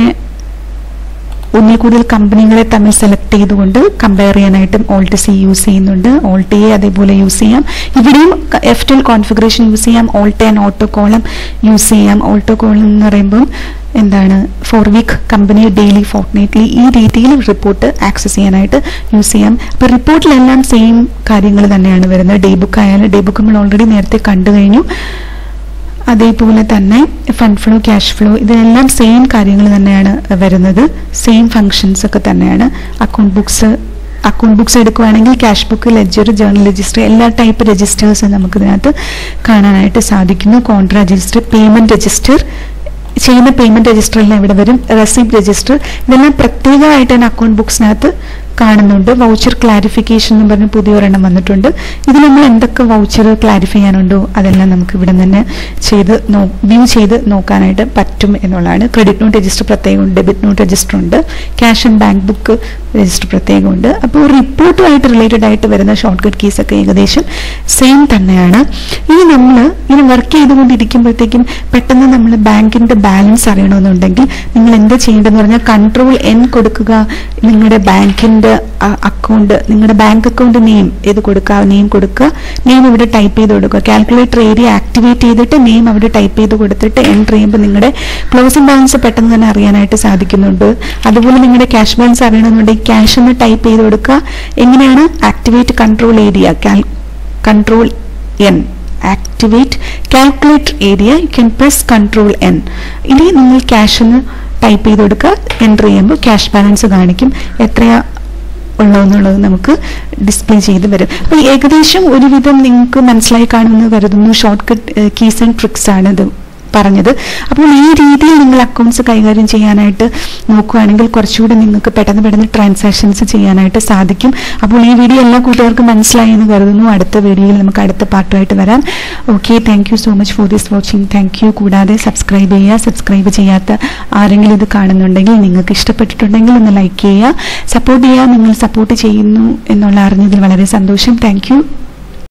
ഒന്നിൽ കൂടുതൽ കമ്പനികളെ തമ്മിൽ സെലക്ട് ചെയ്തുകൊണ്ട് കമ്പയർ ചെയ്യാനായിട്ടും ഓൾട്ട് സി യൂസ് ചെയ്യുന്നുണ്ട് ഓൾട്ട് എ അതേപോലെ യൂസ് ചെയ്യാം ഇവിടെയും എഫ് ടെൽ കോൺഫിഗറേഷൻ യൂസ് ചെയ്യാം alt and auto column use ചെയ്യാം ഓട്ടോ കോളം എന്ന് പറയുമ്പോൾ എന്താണ് four week company daily fortnightly ഈ രീതിയിൽ റിപ്പോർട്ട് ആക്സസ് ചെയ്യാനായിട്ട് യൂസ് ചെയ്യാം അപ്പോൾ റിപ്പോർട്ടിലെല്ലാം സെയിം കാര്യങ്ങൾ തന്നെയാണ് വരുന്നത് ഡേ ബുക്ക് ആയാലും ഡേ ബുക്ക് നമ്മൾ ഓൾറെഡി നേരത്തെ കണ്ടു കഴിഞ്ഞു അതേപോലെ തന്നെ ഫണ്ട് ഫ്ലോ ക്യാഷ് ഫ്ലോ ഇതിനെല്ലാം സെയിം കാര്യങ്ങൾ തന്നെയാണ് വരുന്നത് സെയിം ഫങ്ഷൻസ് ഒക്കെ തന്നെയാണ് അക്കൗണ്ട് ബുക്സ് അക്കൗണ്ട് ബുക്സ് എടുക്കുവാണെങ്കിൽ cash book ledger journal register എല്ലാ ടൈപ്പ് രജിസ്റ്റേഴ്സും നമുക്ക് ഇതിനകത്ത് കാണാനായിട്ട് സാധിക്കുന്നു കോൺട്രാ രജിസ്റ്റർ പേയ്മെന്റ് രജിസ്റ്റർ ചെയ്യുന്ന പേയ്മെന്റ് രജിസ്റ്ററെല്ലാം ഇവിടെ വരും റെസിപ്റ്റ് രജിസ്റ്റർ ഇതെല്ലാം പ്രത്യേകമായിട്ട് തന്നെ അക്കൗണ്ട് ബുക്സിനകത്ത് കാണുന്നുണ്ട് വൗച്ചർ ക്ലാരിഫിക്കേഷൻ എന്ന് പറഞ്ഞ് പുതിയൊരെണ്ണം വന്നിട്ടുണ്ട് ഇതിൽ നമ്മൾ എന്തൊക്കെ വൗച്ചർ ക്ലാരിഫൈ ചെയ്യാനുണ്ടോ അതെല്ലാം നമുക്ക് ഇവിടെ തന്നെ ചെയ്ത് വ്യൂ ചെയ്ത് നോക്കാനായിട്ട് പറ്റും എന്നുള്ളതാണ് ക്രെഡിറ്റ് നോട്ട് രജിസ്റ്റർ പ്രത്യേകമുണ്ട് ഡെബിറ്റ് നോട്ട് രജിസ്റ്റർ ഉണ്ട് cash and bank book register പ്രത്യേകമുണ്ട് അപ്പോൾ റിപ്പോർട്ടുമായിട്ട് റിലേറ്റഡ് ആയിട്ട് വരുന്ന ഷോർട്ട് കട്ട് കീസ് ഒക്കെ ഏകദേശം സെയിം തന്നെയാണ് ഇനി നമ്മൾ ഇങ്ങനെ വർക്ക് ചെയ്തുകൊണ്ടിരിക്കുമ്പോഴത്തേക്കും പെട്ടെന്ന് നമ്മൾ ബാങ്കിന്റെ ബാലൻസ് അറിയണമെന്നുണ്ടെങ്കിൽ നിങ്ങൾ എന്താ ചെയ്യേണ്ടതെന്ന് പറഞ്ഞാൽ കൺട്രോൾ എൻ കൊടുക്കുക നിങ്ങളുടെ ബാങ്കിന്റെ അക്കൗണ്ട് നിങ്ങളുടെ ബാങ്ക് അക്കൗണ്ട് നെയിം ഏത് കൊടുക്കുക നെയിം കൊടുക്കുക നെയിം ഇവിടെ ടൈപ്പ് ചെയ്ത് കൊടുക്കുക കാൽക്കുലേറ്റർ ഏരിയ ആക്ടിവേറ്റ് ചെയ്തിട്ട് നെയിം അവിടെ ടൈപ്പ് ചെയ്ത് കൊടുത്തിട്ട് എൻ്റർ ചെയ്യുമ്പോൾ നിങ്ങളുടെ ക്ലോസിംഗ് ബാലൻസ് പെട്ടെന്ന് തന്നെ അറിയാനായിട്ട് സാധിക്കുന്നുണ്ട് അതുപോലെ നിങ്ങളുടെ ക്യാഷ് ബാലൻസ് അറിയണമെന്നുണ്ടെങ്കിൽ ക്യാഷ് എന്ന് ടൈപ്പ് ചെയ്ത് കൊടുക്കുക എങ്ങനെയാണ് activate control area control N activate calculator area you can press control N ഇനി നിങ്ങൾ ക്യാഷ് എന്ന് ടൈപ്പ് ചെയ്ത് കൊടുക്കുക എൻ്റർ ചെയ്യുമ്പോൾ ക്യാഷ് ബാലൻസ് കാണിക്കും എത്രയാ ഉള്ളതെന്നുള്ളത് നമുക്ക് ഡിസ്പ്ലേ ചെയ്ത് വരും അപ്പോൾ ഏകദേശം ഒരുവിധം നിങ്ങൾക്ക് മനസ്സിലായി കാണുമെന്ന് കരുതുന്നു short cut keys and tricks ആണ് ഇത് പറഞ്ഞത് അപ്പോൾ ഈ രീതിയിൽ നിങ്ങൾ അക്കൗണ്ട്സ് കൈകാര്യം ചെയ്യാനായിട്ട് നോക്കുകയാണെങ്കിൽ കുറച്ചുകൂടി നിങ്ങൾക്ക് പെട്ടെന്ന് പെട്ടെന്ന് ട്രാൻസാക്ഷൻസ് ചെയ്യാനായിട്ട് സാധിക്കും അപ്പോൾ ഈ വീഡിയോ എല്ലാ കൂട്ടുകാർക്കും മനസ്സിലായി എന്ന് കരുതുന്നു അടുത്ത വീഡിയോയിൽ നമുക്ക് അടുത്ത പാർട്ടുമായിട്ട് വരാം okay thank you so much for this watching thank you കൂടാതെ സബ്സ്ക്രൈബ് ചെയ്യുക സബ്സ്ക്രൈബ് ചെയ്യാത്ത ആരെങ്കിലും ഇത് കാണുന്നുണ്ടെങ്കിൽ നിങ്ങൾക്ക് ഇഷ്ടപ്പെട്ടിട്ടുണ്ടെങ്കിൽ ഒന്ന് ലൈക്ക് ചെയ്യുക സപ്പോർട്ട് ചെയ്യുക നിങ്ങൾ സപ്പോർട്ട് ചെയ്യുന്നു എന്നുള്ള അറിഞ്ഞതിൽ വളരെ സന്തോഷം താങ്ക് യു